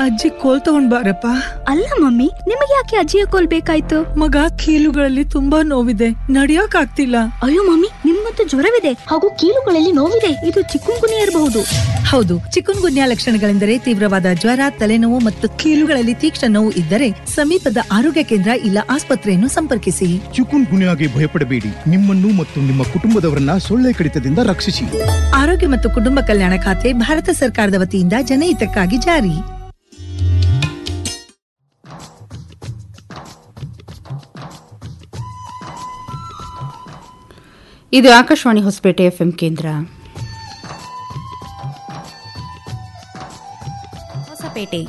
ಅಜ್ಜಿ ಕೋಲ್ ತಗೊಂಡ್ ಬಾರಪ್ಪ ಅಲ್ಲ ಮಮ್ಮಿ ನಿಮಗೆ ಯಾಕೆ ಅಜ್ಜಿಯ ಕೋಲ್ ಬೇಕಾಯ್ತು ಮಗ ಕೀಲುಗಳಲ್ಲಿ ತುಂಬಾ ನೋವಿದೆ ನಡಿಯಕ್ ಆಗ್ತಿಲ್ಲ ಅಯ್ಯೋ ಮಮ್ಮಿ ನಿಮ್ಮಂತೂ ಜ್ವರವಿದೆ ಹಾಗೂ ಕೀಲುಗಳಲ್ಲಿ ನೋವಿದೆ ಇದು ಚಿಕ್ಕುಂಗುನಿ ಇರಬಹುದು ಹೌದು ಚಿಕುನ್ ಗುನ್ಯಾ ಲಕ್ಷಣಗಳೆಂದರೆ ತೀವ್ರವಾದ ಜ್ವರ ತಲೆನೋವು ಮತ್ತು ಕೀಲುಗಳಲ್ಲಿ ತೀಕ್ಷ್ಣ ನೋವು ಇದ್ದರೆ ಸಮೀಪದ ಆರೋಗ್ಯ ಕೇಂದ್ರ ಇಲ್ಲ ಆಸ್ಪತ್ರೆಯನ್ನು ಸಂಪರ್ಕಿಸಿ ಚಿಕುನ್ ಗುನ್ಯಾಗೆ ಭಯಪಡಬೇಡಿ ನಿಮ್ಮನ್ನು ಮತ್ತು ನಿಮ್ಮ ಕುಟುಂಬದವರನ್ನ ಸೊಳ್ಳೆ ಕಡಿತದಿಂದ ರಕ್ಷಿಸಿ ಆರೋಗ್ಯ ಮತ್ತು ಕುಟುಂಬ ಕಲ್ಯಾಣ ಖಾತೆ ಭಾರತ ಸರ್ಕಾರದ ವತಿಯಿಂದ ಜನಹಿತಕ್ಕಾಗಿ ಜಾರಿ ಇದು ಆಕಾಶವಾಣಿ ಹೊಸಪೇಟೆ ಎಫ್ಎಂ ಕೇಂದ್ರ ಹೊಸಪೇಟೆ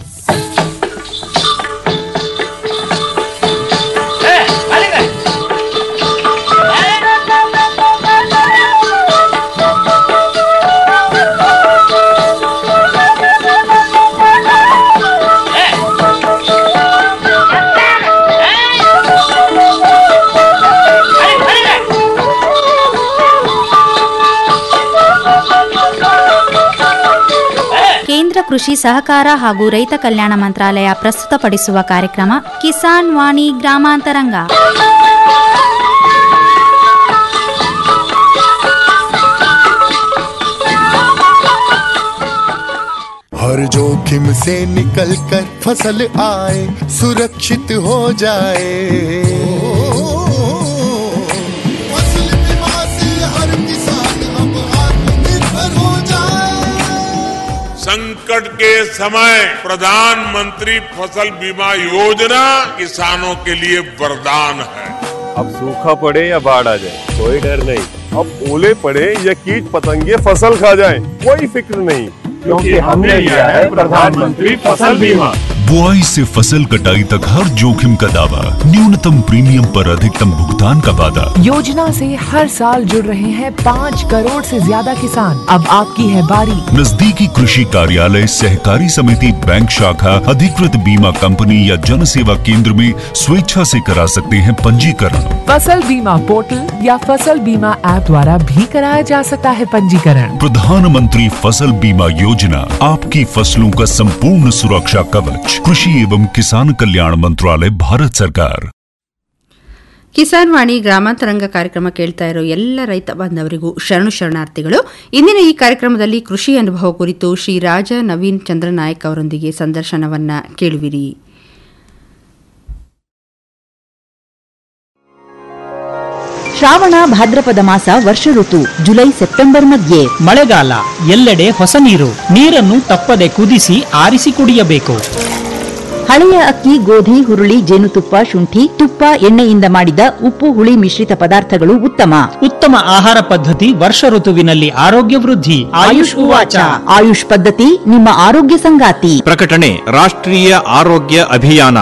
ಕೇಂದ್ರ ಕೃಷಿ ಸಹಕಾರ ಹಾಗೂ ರೈತ ಕಲ್ಯಾಣ ಮಂತ್ರಾಲಯ ಪ್ರಸ್ತುತಪಡಿಸುವ ಕಾರ್ಯಕ್ರಮ ಕಿಸಾನ್ ವಾಣಿ ಗ್ರಾಮಾಂತರಂಗ हर जोखिम से निकल कर फसल आए सुरक्षित हो जाए फसल बीमा से हर किसान अब आत्मनिर्भर हो जाए संकट के समय प्रधानमंत्री फसल बीमा योजना किसानों के लिए वरदान है अब सूखा पड़े या बाढ़ आ जाए कोई डर नहीं अब ओले पड़े या कीट पतंगे फसल खा जाए कोई फिक्र नहीं क्योंकि हमने लिया है प्रधानमंत्री फसल बीमा बुआई से फसल कटाई तक हर जोखिम का दावा न्यूनतम प्रीमियम पर अधिकतम भुगतान का वादा योजना से हर साल जुड़ रहे हैं पाँच करोड़ से ज्यादा किसान अब आपकी है बारी नजदीकी कृषि कार्यालय सहकारी समिति बैंक शाखा अधिकृत बीमा कंपनी या जन सेवा केंद्र में स्वेच्छा से करा सकते हैं पंजीकरण फसल बीमा पोर्टल या फसल बीमा ऐप द्वारा भी कराया जा सकता है पंजीकरण प्रधानमंत्री फसल बीमा योजना आपकी फसलों का संपूर्ण सुरक्षा कवच कृषि एवं किसान कल्याण मंत्रालय भारत सरकार ಕಿಸಾನ್ ವಾಣಿ ಗ್ರಾಮಾಂತರಂಗ ಕಾರ್ಯಕ್ರಮ ಕೇಳ್ತಾ ಇರೋ ಎಲ್ಲ ರೈತ ಬಾಂಧವರಿಗೂ ಶರಣು ಶರಣಾರ್ಥಿಗಳು ಇಂದಿನ ಈ ಕಾರ್ಯಕ್ರಮದಲ್ಲಿ ಕೃಷಿ ಅನುಭವ ಕುರಿತು ಶ್ರೀ ರಾಜ ನವೀನ್ ಚಂದ್ರನಾಯಕ್ ಅವರೊಂದಿಗೆ ಸಂದರ್ಶನವನ್ನ ಕೇಳುವಿರಿ ಶ್ರಾವಣ ಭಾದ್ರಪದ ಮಾಸ ವರ್ಷ ಋತು ಜುಲೈ ಸೆಪ್ಟೆಂಬರ್ ಮಧ್ಯೆ ಮಳೆಗಾಲ ಎಲ್ಲೆಡೆ ಹೊಸ ನೀರು ನೀರನ್ನು ತಪ್ಪದೆ ಕುದಿಸಿ ಆರಿಸಿ ಕುಡಿಯಬೇಕು ಹಳೆಯ ಅಕ್ಕಿ ಗೋಧಿ ಹುರುಳಿ ಜೇನುತುಪ್ಪ ಶುಂಠಿ ತುಪ್ಪ ಎಣ್ಣೆಯಿಂದ ಮಾಡಿದ ಉಪ್ಪು ಹುಳಿ ಮಿಶ್ರಿತ ಪದಾರ್ಥಗಳು ಉತ್ತಮ ಉತ್ತಮ ಆಹಾರ ಪದ್ಧತಿ ವರ್ಷ ಋತುವಿನಲ್ಲಿ ಆರೋಗ್ಯ ವೃದ್ಧಿ ಆಯುಷ್ ಉವಾಚ ಆಯುಷ್ ಪದ್ಧತಿ ನಿಮ್ಮ ಆರೋಗ್ಯ ಸಂಗಾತಿ ಪ್ರಕಟಣೆ ರಾಷ್ಟ್ರೀಯ ಆರೋಗ್ಯ ಅಭಿಯಾನ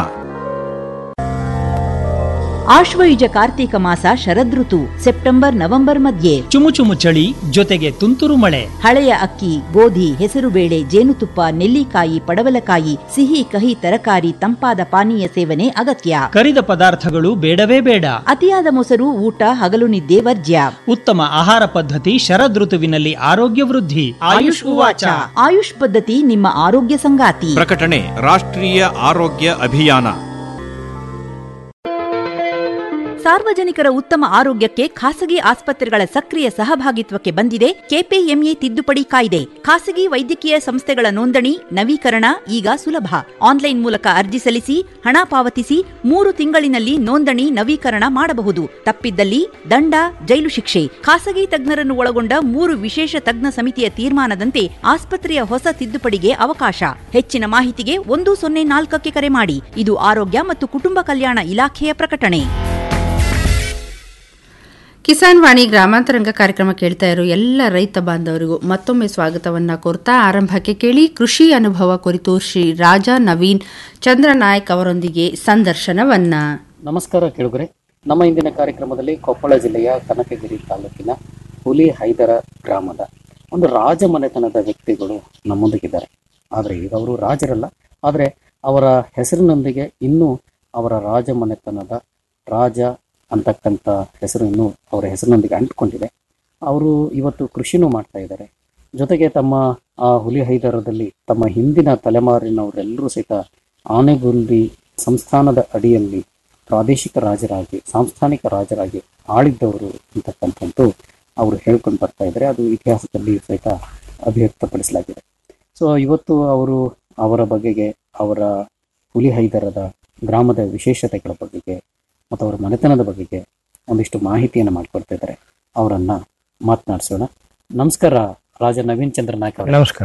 ಆಶ್ವಯುಜ ಕಾರ್ತೀಕ ಮಾಸ ಶರದೃತು ಸೆಪ್ಟೆಂಬರ್ ನವೆಂಬರ್ ಮಧ್ಯೆ ಚುಮು ಚುಮು ಚಳಿ ಜೊತೆಗೆ ತುಂತುರು ಮಳೆ ಹಳೆಯ ಅಕ್ಕಿ ಗೋಧಿ ಹೆಸರುಬೇಳೆ ಜೇನುತುಪ್ಪ ನೆಲ್ಲಿಕಾಯಿ ಪಡವಲಕಾಯಿ ಸಿಹಿ ಕಹಿ ತರಕಾರಿ ತಂಪಾದ ಪಾನೀಯ ಸೇವನೆ ಅಗತ್ಯ ಕರಿದ ಪದಾರ್ಥಗಳು ಬೇಡವೇ ಬೇಡ ಅತಿಯಾದ ಮೊಸರು ಊಟ ಹಗಲು ನಿದ್ದೆ ವರ್ಜ್ಯ ಉತ್ತಮ ಆಹಾರ ಪದ್ಧತಿ ಶರದ್ ಋತುವಿನಲ್ಲಿ ಆರೋಗ್ಯ ವೃದ್ಧಿ ಆಯುಷ್ ಉವಾಚ ಆಯುಷ್ ಪದ್ಧತಿ ನಿಮ್ಮ ಆರೋಗ್ಯ ಸಂಗಾತಿ ಪ್ರಕಟಣೆ ರಾಷ್ಟ್ರೀಯ ಆರೋಗ್ಯ ಅಭಿಯಾನ ಸಾರ್ವಜನಿಕರ ಉತ್ತಮ ಆರೋಗ್ಯಕ್ಕೆ ಖಾಸಗಿ ಆಸ್ಪತ್ರೆಗಳ ಸಕ್ರಿಯ ಸಹಭಾಗಿತ್ವಕ್ಕೆ ಬಂದಿದೆ ಕೆಪಿಎಂಇ ತಿದ್ದುಪಡಿ ಕಾಯ್ದೆ ಖಾಸಗಿ ವೈದ್ಯಕೀಯ ಸಂಸ್ಥೆಗಳ ನೋಂದಣಿ ನವೀಕರಣ ಈಗ ಸುಲಭ ಆನ್ಲೈನ್ ಮೂಲಕ ಅರ್ಜಿ ಸಲ್ಲಿಸಿ ಹಣ ಪಾವತಿಸಿ ಮೂರು ತಿಂಗಳಿನಲ್ಲಿ ನೋಂದಣಿ ನವೀಕರಣ ಮಾಡಬಹುದು ತಪ್ಪಿದ್ದಲ್ಲಿ ದಂಡ ಜೈಲು ಶಿಕ್ಷೆ ಖಾಸಗಿ ತಜ್ಞರನ್ನು ಒಳಗೊಂಡ ಮೂರು ವಿಶೇಷ ತಜ್ಞ ಸಮಿತಿಯ ತೀರ್ಮಾನದಂತೆ ಆಸ್ಪತ್ರೆಯ ಹೊಸ ತಿದ್ದುಪಡಿಗೆ ಅವಕಾಶ ಹೆಚ್ಚಿನ ಮಾಹಿತಿಗೆ ಒಂದು ಸೊನ್ನೆ ನಾಲ್ಕಕ್ಕೆ ಕರೆ ಮಾಡಿ ಇದು ಆರೋಗ್ಯ ಮತ್ತು ಕುಟುಂಬ ಕಲ್ಯಾಣ ಇಲಾಖೆಯ ಪ್ರಕಟಣೆ ಕಿಸಾನ್ ವಾಣಿ ಗ್ರಾಮಾಂತರಂಗ ಕಾರ್ಯಕ್ರಮ ಕೇಳ್ತಾ ಇರೋ ಎಲ್ಲ ರೈತ ಬಾಂಧವರಿಗೂ ಮತ್ತೊಮ್ಮೆ ಸ್ವಾಗತವನ್ನ ಕೋರ್ತಾ ಆರಂಭಕ್ಕೆ ಕೇಳಿ ಕೃಷಿ ಅನುಭವ ಕುರಿತು ಶ್ರೀ ರಾಜ ನವೀನ್ ಚಂದ್ರನಾಯಕ್ ಅವರೊಂದಿಗೆ ಸಂದರ್ಶನವನ್ನ ನಮಸ್ಕಾರ ಕೇಳುಗರೆ ನಮ್ಮ ಇಂದಿನ ಕಾರ್ಯಕ್ರಮದಲ್ಲಿ ಕೊಪ್ಪಳ ಜಿಲ್ಲೆಯ ಕನಕಗಿರಿ ತಾಲೂಕಿನ ಹುಲಿ ಹೈದರ ಗ್ರಾಮದ ಒಂದು ರಾಜಮನೆತನದ ವ್ಯಕ್ತಿಗಳು ನಮ್ಮೊಂದಿಗಿದ್ದಾರೆ ಆದರೆ ಈಗ ಅವರು ರಾಜರಲ್ಲ ಆದರೆ ಅವರ ಹೆಸರಿನೊಂದಿಗೆ ಇನ್ನೂ ಅವರ ರಾಜಮನೆತನದ ರಾಜ ಅಂತಕ್ಕಂಥ ಹೆಸರು ಇನ್ನೂ ಅವರ ಹೆಸರಿನೊಂದಿಗೆ ಅಂಟ್ಕೊಂಡಿದೆ ಅವರು ಇವತ್ತು ಕೃಷಿನೂ ಮಾಡ್ತಾ ಇದ್ದಾರೆ ಜೊತೆಗೆ ತಮ್ಮ ಆ ಹುಲಿ ಹೈದರದಲ್ಲಿ ತಮ್ಮ ಹಿಂದಿನ ತಲೆಮಾರಿನವರೆಲ್ಲರೂ ಸಹಿತ ಆನೆಗುಂದಿ ಸಂಸ್ಥಾನದ ಅಡಿಯಲ್ಲಿ ಪ್ರಾದೇಶಿಕ ರಾಜರಾಗಿ ಸಾಂಸ್ಥಾನಿಕ ರಾಜರಾಗಿ ಆಳಿದ್ದವರು ಅಂತಕ್ಕಂಥದ್ದು ಅವರು ಹೇಳ್ಕೊಂಡು ಬರ್ತಾ ಇದ್ದಾರೆ ಅದು ಇತಿಹಾಸದಲ್ಲಿ ಸಹಿತ ಅಭಿವ್ಯಕ್ತಪಡಿಸಲಾಗಿದೆ ಸೊ ಇವತ್ತು ಅವರು ಅವರ ಬಗೆಗೆ ಅವರ ಹುಲಿ ಹೈದರದ ಗ್ರಾಮದ ವಿಶೇಷತೆಗಳ ಬಗೆಗೆ ಮತ್ತು ಅವರ ಮನೆತನದ ಬಗೆಗೆ ಒಂದಿಷ್ಟು ಮಾಹಿತಿಯನ್ನು ಮಾಡಿಕೊಡ್ತಾ ಇದ್ದಾರೆ ಅವರನ್ನ ಮಾತನಾಡಿಸೋಣ ನಮಸ್ಕಾರ ರಾಜ ನವೀನ್ ಚಂದ್ರ ನಾಯ್ಕ ಅವರೇ. ನಮಸ್ಕಾರ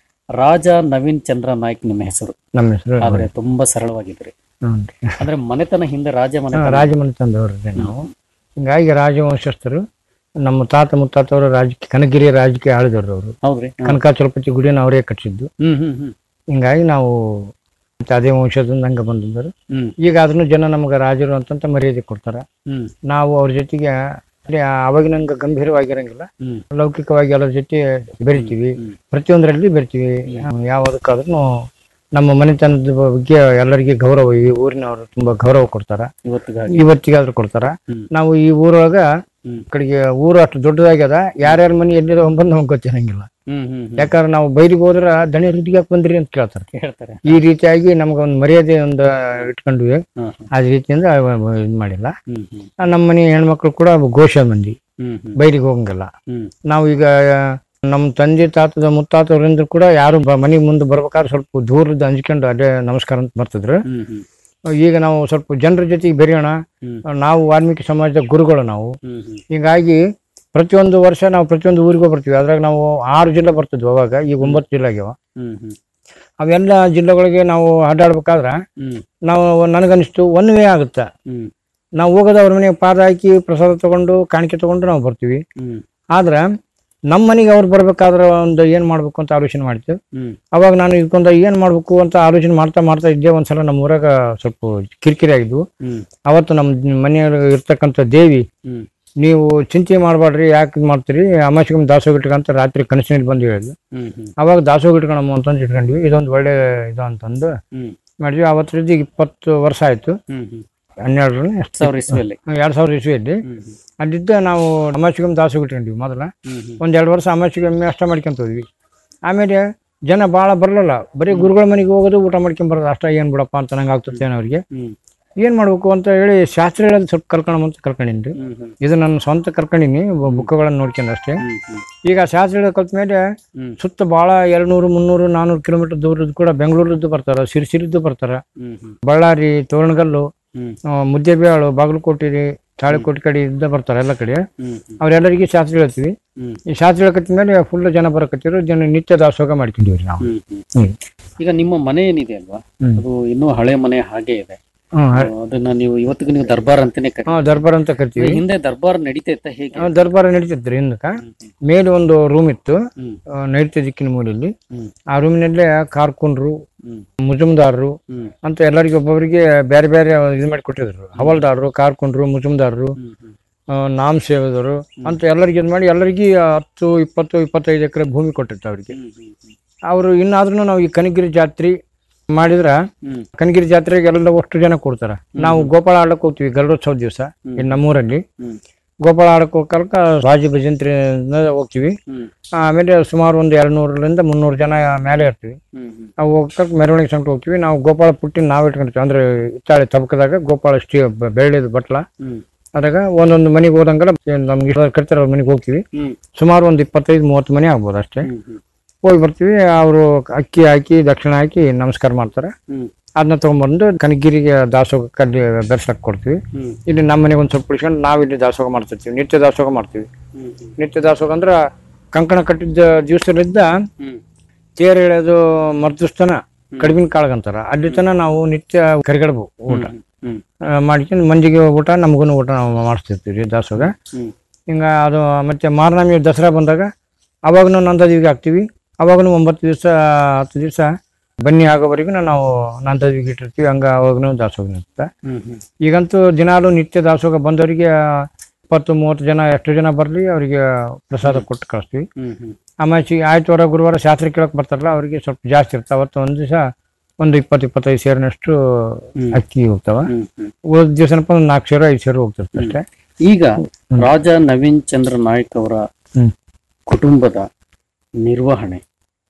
ರಾಜ ನವೀನ್ ಚಂದ್ರ ನಾಯ್ಕ್ ನಿಮ್ಮ ಹೆಸರು ನಮ್ಮ ಹೆಸರು ಆದ್ರೆ ತುಂಬಾ ಸರಳವಾಗಿದ್ರಿ ಹ್ಮ್. ಅಂದ್ರೆ ಮನೆತನ ಹಿಂದೆ ರಾಜ ಹಾ, ಮನೆತನ ರಾಜಮನೆ ತಂದವ್ರಿ ನಾವು ಹಿಂಗಾಗಿ ರಾಜವಂಶಸ್ಥರು ನಮ್ಮ ತಾತ ಮುತ್ತಾತವರು ರಾಜಕೀಯ ಕನಗಿರಿ ರಾಜಕೀಯ ಆಳಿದವ್ರು ಅವರು ಹೌದ್ರಿ ಹ್ಮ್. ಕನಕಾಚಲಪತಿ ಗುಡಿನ ಅವರೇ ಕಟ್ಟಿಸಿದ್ದು ಹ್ಮ್ ಹ್ಮ್ ಹ್ಮ್ ಹಿಂಗಾಗಿ ನಾವು ಮತ್ತೆ ಅದೇ ವಂಶದಿಂದ ಹಂಗ ಬಂದಿದ್ದರು ಹ್ಮ್. ಈಗ ಅದನ್ನು ಜನ ನಮ್ಗೆ ರಾಜರು ಅಂತಂತ ಮರ್ಯಾದೆ ಕೊಡ್ತಾರ ಹ್ಮ್ ನಾವು ಅವ್ರ ಜೊತೆಗೆ ಅಲ್ಲಿ ಅವಾಗಿನಂಗ ಗಂಭೀರವಾಗಿರಂಗಿಲ್ಲ ಹ್ಮ್. ಲೌಕಿಕವಾಗಿ ಎಲ್ಲರ ಜೊತೆ ಬೆರಿತೀವಿ ಪ್ರತಿಯೊಂದರಲ್ಲಿ ಬೆರಿತೀವಿ ಯಾವುದಕ್ಕಾದ್ರೂ ನಮ್ಮ ಮನೆತನದ ಬಗ್ಗೆ ಎಲ್ಲರಿಗೆ ಗೌರವ ಈ ಊರಿನವರು ತುಂಬಾ ಗೌರವ ಕೊಡ್ತಾರ ಇವತ್ತಿಗಾಗಿ ಇವತ್ತಿಗಾದ್ರೂ ಕೊಡ್ತಾರ ನಾವು ಈ ಊರೊಳಗ ಕಡೆಗೆ ಊರು ಅಷ್ಟು ದೊಡ್ಡದಾಗ್ಯದ ಯಾರ್ಯಾರ ಮನೆ ಎಲ್ಲಿರೋ ಬಂದು ನಮ್ಗೆ ಗೊತ್ತಿರಂಗಿಲ್ಲ ಹ್ಮ್ ಹ್ಮ್ ಹ್ಮ್. ಯಾಕಂದ್ರೆ ನಾವು ಬೈಲಿಗೆ ಹೋದ್ರ ದಣಿ ಯಾಕೆ ಬಂದ್ರಿ ಅಂತ ಕೇಳ್ತಾರೆ ಹೇಳ್ತಾರೆ ಈ ರೀತಿಯಾಗಿ ನಮ್ಗೆ ಒಂದು ಮರ್ಯಾದೆ ಒಂದು ಇಟ್ಕೊಂಡ್ವಿ ಹ್ಮ್ ಅದ ರೀತಿಯಿಂದ ಇದು ಮಾಡಿಲ್ಲ ಹ್ಮ್ ಹ್ಮ್ ಆ, ನಮ್ಮ ಮನೆ ಹೆಣ್ಮಕ್ಳು ಕೂಡ ಘೋಷ ಮಂದಿ ಹ್ಮ್ ಹ್ಮ್ ಬೈಲಿಗೆ ಹೋಗಂಗಿಲ್ಲ ಹ್ಮ್ ನಾವು ಈಗ ನಮ್ಮ ತಂದೆ ತಾತದ ಮುತ್ತಾತವರಿಂದ ಕೂಡ ಯಾರು ಮನೆ ಮುಂದೆ ಬರ್ಬೇಕಾದ್ರೆ ಸ್ವಲ್ಪ ದೂರದ ಹಂಚ್ಕೊಂಡು ಅಲ್ಲೇ ನಮಸ್ಕಾರ ಅಂತ ಬರ್ತಿದ್ರು ಹ್ಮ್ ಹ್ಮ್ ಈಗ ನಾವು ಸ್ವಲ್ಪ ಜನರ ಜೊತೆಗೆ ಬೆರೆಯೋಣ ಹ್ಮ್. ನಾವು ವಾಲ್ಮೀಕಿ ಸಮಾಜದ ಗುರುಗಳು ನಾವು ಹ್ಮ್ ಹ್ಮ್ ಹೀಗಾಗಿ ಪ್ರತಿಯೊಂದು ವರ್ಷ ನಾವು ಪ್ರತಿಯೊಂದು ಊರಿಗೂ ಬರ್ತೀವಿ ಅದ್ರಾಗ ನಾವು ಆರು ಜಿಲ್ಲೆ ಬರ್ತಿದ್ವಿ ಅವಾಗ ಈಗ ಒಂಬತ್ತು ಜಿಲ್ಲೆ ಆಗ್ಯಾವ ಹ್ಮ್ ಹ್ಮ್ ಅವೆಲ್ಲ ಜಿಲ್ಲೆಗಳಿಗೆ ನಾವು ಅಡ್ಡಾಡ್ಬೇಕಾದ್ರೆ ಹ್ಮ್ ನಾವು ನನಗನ್ನಿಸ್ತು ಒನ್ ವೇ ಆಗುತ್ತೆ ಹ್ಮ್ ನಾವು ಹೋಗೋದು ಅವ್ರ ಮನೆಗೆ ಪಾದ ಹಾಕಿ ಪ್ರಸಾದ ತಗೊಂಡು ಕಾಣಿಕೆ ತಗೊಂಡು ನಾವು ಬರ್ತೀವಿ ಹ್ಮ್ ಆದ್ರೆ ನಮ್ಮ ಮನೆಗೆ ಅವ್ರು ಬರ್ಬೇಕಾದ್ರೆ ಒಂದು ಏನ್ ಮಾಡ್ಬೇಕು ಅಂತ ಆಲೋಚನೆ ಮಾಡ್ತೀವಿ ಹ್ಮ್ ಅವಾಗ ನಾನು ಇದಕ್ಕೊಂದು ಏನ್ ಮಾಡ್ಬೇಕು ಅಂತ ಆಲೋಚನೆ ಮಾಡ್ತಾ ಮಾಡ್ತಾ ಇದ್ದೆ ಒಂದ್ಸಲ ನಮ್ಮ ಊರಾಗ ಸ್ವಲ್ಪ ಕಿರಿಕಿರಿ ಆಗಿದ್ವು ಹ್ಮ್ ಅವತ್ತು ನಮ್ಮ ಮನೆಯೊಳಗೆ ಇರ್ತಕ್ಕಂಥ ದೇವಿ ಹ್ಮ್ ನೀವು ಚಿಂತೆ ಮಾಡಬೇಡ್ರಿ ಯಾಕೆ ಇದ್ ಮಾಡ್ತೀರಿ ಅಮಾಸಿಗೊಮ್ಮೆ ದಾಸೋಗ ಇಟ್ಕೊಂತ ರಾತ್ರಿ ಕನಸಿನಲ್ಲಿ ಬಂದು ಹೇಳಿದ್ಲು ಹ್ಮ್ ಹ್ಮ್ ಅವಾಗ ದಾಸೋಗ ಇಟ್ಕೊಳಮ್ಮ ಅಂತಂದು ಇಟ್ಕೊಂಡ್ವಿ ಇದೊಂದು ಒಳ್ಳೆ ಇದು ಅಂತಂದು ಹ್ಮ್ ಮಾಡಿದ್ವಿ ಅವತ್ತರಿಂದ ಈಗ ಇಪ್ಪತ್ತು ವರ್ಷ ಆಯ್ತು ಹ್ಮ್ ಹ್ಮ್ ಹನ್ನೆರಡರಲ್ಲಿ ಎರಡ್ ಸಾವಿರ ಇಸ್ವಿಯಲ್ಲಿ ಎರಡ್ ಸಾವಿರ ಇಸ್ವಿಯಲ್ಲಿ ಹ್ಮ್ ಹ್ಮ್ ಅಲ್ಲಿದ್ದ ನಾವು ಅಮಾಸಿಗೊಮ್ಮೆ ದಾಸೋಗ ಇಟ್ಕೊಂಡ್ವಿ ಮೊದಲ ಹ್ಮ್ ಹ್ಮ್ ಒಂದ್ ಎರಡು ವರ್ಷ ಅಮಾಸಿಗೊಮ್ಮೆ ಅಷ್ಟ ಮಾಡ್ಕೊಂತ ಹೋದ್ವಿ ಆಮೇಲೆ ಜನ ಭಾಳ ಬರಲಿಲ್ಲ ಬರೀ ಗುರುಗಳ ಮನೆಗೆ ಹೋಗೋದು ಊಟ ಮಾಡ್ಕೊಂಡ್ ಬರೋದು ಅಷ್ಟ ಏನ್ ಬಿಡಪ್ಪ ಅಂತ ನಂಗೆ ಆಗ್ತದೆ ಅವ್ರಿಗೆ ಹ್ಮ್ ಏನ್ ಮಾಡ್ಬೇಕು ಅಂತ ಹೇಳಿ ಶಾಸ್ತ್ರ ಹೇಳೋದು ಸ್ವಲ್ಪ ಕರ್ಕೊಳ್ಳೋಣ ಅಂತ ಕರ್ಕೊಂಡಿನ್ರಿ ಹ್ಮ್ ಹ್ಮ್ ಇದು ನನ್ನ ಸ್ವಂತ ಕರ್ಕೊಂಡಿನಿ ಬುಕ್ಗಳನ್ನು ನೋಡ್ಕೊಂಡು ಅಷ್ಟೇ ಹ್ಮ್ ಹ್ಮ್ ಈಗ ಶಾಸ್ತ್ರ ಹೇಳೋದು ಕಲ್ತ ಮೇಲೆ ಹ್ಮ್. ಸುತ್ತ ಭಾಳ ಎರಡ್ನೂರು ಮುನ್ನೂರು ನಾನೂರು ಕಿಲೋಮೀಟರ್ ದೂರದ್ದು ಕೂಡ ಬೆಂಗಳೂರದ್ದು ಬರ್ತಾರ ಸಿರಿಸಿರಿದ್ದು ಬರ್ತಾರ ಹ್ಮ್ ಹ್ಮ್ ಬಳ್ಳಾರಿ ತೋರಣಗಲ್ಲು ಹ್ಮ್ ಆ, ಮುದ್ದೇಬೇಳು ಬಾಗಲಕೋಟೆ ತಾಳಿಕೋಟೆ ಕಡೆ ಇದ್ದ ಬರ್ತಾರೆ ಎಲ್ಲ ಕಡೆ ಹ್ಮ್ ಅವ್ರೆಲ್ಲರಿಗೆ ಶಾಸ್ತ್ರ ಹೇಳ್ತೀವಿ ಹ್ಮ್ ಈ ಶಾಸ್ತ್ರ ಹೇಳಕತ್ತ ಮೇಲೆ ಫುಲ್ ಜನ ಬರಕತ್ತಿರು ಜನ ನಿತ್ಯ ದಾಸೋಗ ಮಾಡ್ಕೊಂಡಿವ್ರಿ ನಾವು ಹ್ಮ್ ಹ್ಮ್ ಹ್ಮ್ ಈಗ ನಿಮ್ಮ ಮನೆ ಏನಿದೆ ಅಲ್ವಾ ಹ್ಮ್. ಅದು ಇನ್ನೂ ಹಳೆ ಮನೆ ಹಾಗೆ ಇದೆ ಹ್ಮ್, ಆ, ಅದನ್ನ ನೀವು ಇವತ್ತಿಗೂ ನೀವು ದರ್ಬಾರ್ ಅಂತಾನೆ ಹಾ ಕರೀತೀರಿ ದರ್ಬಾರ್ ಅಂತ ಕರಿತೀವಿ ಹಿಂದೆ ದರ್ಬಾರ್ ನಡೀತಾ ಇತ್ತ ಹೇಗೆ ಆ, ದರ್ಬಾರ ನಡೀತಿದ್ರಿ ಹಿಂದಕ್ಕ ಮೇಲೆ ಒಂದು ರೂಮ್ ಇತ್ತು ಹ್ಮ್. ಆ, ನೈಋತ್ಯ ದಿಕ್ಕಿನ ಮೂಲೆಯಲ್ಲಿ ಹ್ಮ್. ಆ ರೂಮಿನಲ್ಲೇ ಕಾರ್ಕುನ್ರು ಹ್ಮ್. ಮುಜುಮ್ದಾರರು ಹ್ಮ್. ಅಂತ ಎಲ್ಲರಿಗೆ ಒಬ್ಬೊಬ್ಬರಿಗೆ ಬೇರೆ ಬೇರೆ ಇದು ಮಾಡಿ ಕೊಟ್ಟಿದ್ರು ಹವಲ್ದಾರರು ಕಾರ್ಕುನ್ರು ಮುಜುಮ್ದಾರರು ಹ್ಮ್ ಹ್ಮ್ ಆ, ನಾಮ್ ಸೇವದರು ಅಂತ ಎಲ್ಲರಿಗೆ ಇದು ಮಾಡಿ ಎಲ್ಲರಿಗೆ ಹತ್ತು ಇಪ್ಪತ್ತು ಇಪ್ಪತ್ತೈದು ಎಕರೆ ಭೂಮಿ ಕೊಟ್ಟಿರ್ತ ಅವ್ರಿಗೆ ಹ್ಮ್ ಹ್ಮ್ ಹ್ಮ್ ಅವರು ಇನ್ನಾದ್ರೂ ನಾವು ಈ ಕನಗಿರಿ ಜಾತ್ರೆ ಮಾಡಿದ್ರ ಹ್ಮ್. ಕನಗಿರಿ ಜಾತ್ರೆಗೆ ಎಲ್ಲ ಅಷ್ಟು ಜನ ಕೊಡ್ತಾರ ನಾವು ಗೋಪಾಳ ಆಡಕ್ ಹೋಗ್ತೀವಿ ಗರುಡೋತ್ಸವ ದಿವಸ ಇಲ್ಲಿ ನಮ್ಮೂರಲ್ಲಿ ಹ್ಮ್. ಗೋಪಾಳ ಆಡಕ್ ಹೋಗಕ್ಕ ರಾಜ ಭಜಂತ್ರಿ ಹೋಗ್ತೀವಿ ಹ್ಮ್ ಆಮೇಲೆ ಸುಮಾರು ಒಂದು ಎರಡು ನೂರರಿಂದ ಮುನ್ನೂರು ಜನ ಮೇಲೆ ಇರ್ತೀವಿ ಹ್ಮ್ ಹ್ಮ್ ನಾವು ಹೋಗಕ್ಕೆ ಮೆರವಣಿಗೆ ಸಂಗಟ ಹೋಗ್ತೀವಿ ನಾವು ಗೋಪಾಳ ಪುಟ್ಟಿನ ನಾವು ಇಟ್ಕೊಂಡಿರ್ತೀವಿ ಅಂದ್ರೆ ಇತ್ತಾಳೆ ತಬಕದಾಗ ಗೋಪಾಳ ಸ್ಟೀ ಬೆಳ್ಳಿದ ಬಟ್ಲ ಹ್ಮ್ ಅದಾಗ ಒಂದೊಂದು ಮನೆಗೆ ಹೋದಂಗೆಲ್ಲ ನಮ್ಗೆ ಕರಿತಾರ ಅವ್ರ ಮನೆಗೆ ಹೋಗ್ತೀವಿ ಹ್ಮ್ ಸುಮಾರು ಒಂದು ಇಪ್ಪತ್ತೈದು ಮೂವತ್ತು ಮನೆ ಆಗ್ಬೋದು ಅಷ್ಟೇ ಹ್ಮ್ ಹ್ಮ್ ಹೋಗಿ ಬರ್ತೀವಿ ಅವರು ಅಕ್ಕಿ ಹಾಕಿ ದಕ್ಷಿಣ ಹಾಕಿ ನಮಸ್ಕಾರ ಮಾಡ್ತಾರೆ ಹ್ಮ್ ಅದನ್ನ ತಗೊಂಡ್ಬಂದು ಕನಗಿರಿಗೆ ದಾಸೋಗ ಕಲ್ಲಿ ಬೆರ್ಸಕ್ ಕೊಡ್ತೀವಿ ಹ್ಮ್ ಇಲ್ಲಿ ನಮ್ಮ ಮನೆಗೆ ಒಂದು ಸ್ವಲ್ಪ ಉಳಿಸ್ಕೊಂಡು ನಾವು ಇಲ್ಲಿ ದಾಸೋಗ ಮಾಡ್ತಿರ್ತೀವಿ ನಿತ್ಯ ದಾಸೋಗ ಮಾಡ್ತೀವಿ ಹ್ಮ್ ಹ್ಮ್ ನಿತ್ಯ ದಾಸೋಗ ಅಂದ್ರೆ ಕಂಕಣ ಕಟ್ಟಿದ್ದ ದಿವಸಲಿದ್ದ ಹ್ಮ್ ತೇರು ಎಳೆಯೋದು ಮರ್ದಿಸ್ತನ ಕಡಿಮಿನ ಕಾಳಗಂತಾರ ಅಲ್ಲಿ ತನ ನಾವು ನಿತ್ಯ ಕರಿಗಡಬು ಊಟ ಹ್ಮ್ ಆ, ಮಾಡ್ಕೊಂಡು ಮಂಜಿಗೆ ಊಟ ನಮಗೂ ಊಟ ನಾವು ಮಾಡಿಸ್ತಿರ್ತೀವಿ ದಾಸೋಗ ಹ್ಮ್ ಹಿಂಗ ಅದು ಮತ್ತೆ ಮಾರನಾಮಿ ದಸರಾ ಬಂದಾಗ ಅವಾಗೂ ನಂದದಿವಿಗೆ ಹಾಕ್ತೀವಿ ಅವಾಗೂ ಒಂಬತ್ತು ದಿವಸ ಹತ್ತು ದಿವಸ ಬನ್ನಿ ಆಗೋವರೆಗೂ ನಾವು ನಂದದಿವಿಗೆ ಇಟ್ಟಿರ್ತೀವಿ ಹಂಗ ಅವಾಗೂ ದಾಸೋಗ ನಿಂತ ಹ್ಮ್ ಹ್ಮ್ ಈಗಂತೂ ದಿನಾಲು ನಿತ್ಯ ದಾಸೋಗ ಬಂದವರಿಗೆ ಇಪ್ಪತ್ತು ಮೂವತ್ತು ಜನ ಎಷ್ಟು ಜನ ಬರಲಿ ಅವರಿಗೆ ಪ್ರಸಾದ ಕೊಟ್ಟು ಕಳಿಸ್ತೀವಿ ಹ್ಮ್ ಹ್ಮ್ ಆಮೇಲೆ ಆಯ್ತವಾರ ಗುರುವಾರ ಶಾಸ್ತ್ರ ಕೇಳಕ್ ಬರ್ತಾರಲ್ಲ ಅವರಿಗೆ ಸ್ವಲ್ಪ ಜಾಸ್ತಿ ಇರ್ತಾವ ಅವತ್ತು ಒಂದು ದಿವಸ ಒಂದು ಇಪ್ಪತ್ತು ಇಪ್ಪತ್ತೈದು ಸೇರಿನಷ್ಟು ಹ್ಮ್. ಅಕ್ಕಿ ಹೋಗ್ತಾವ ಹ್ಮ್ ಹ್ಮ್ ಉಳಿದ ದಿವಸನಪ್ಪ ಒಂದು ನಾಲ್ಕು ಸೇರು ಐದು ಸೇರು ಹೋಗ್ತಿರ್ತವೆ ಅಷ್ಟೇ ಈಗ ರಾಜ ನವೀನ್ ಚಂದ್ರ ನಾಯ್ಕ್ ಅವರ ಹ್ಮ್. ಕುಟುಂಬದ ನಿರ್ವಹಣೆ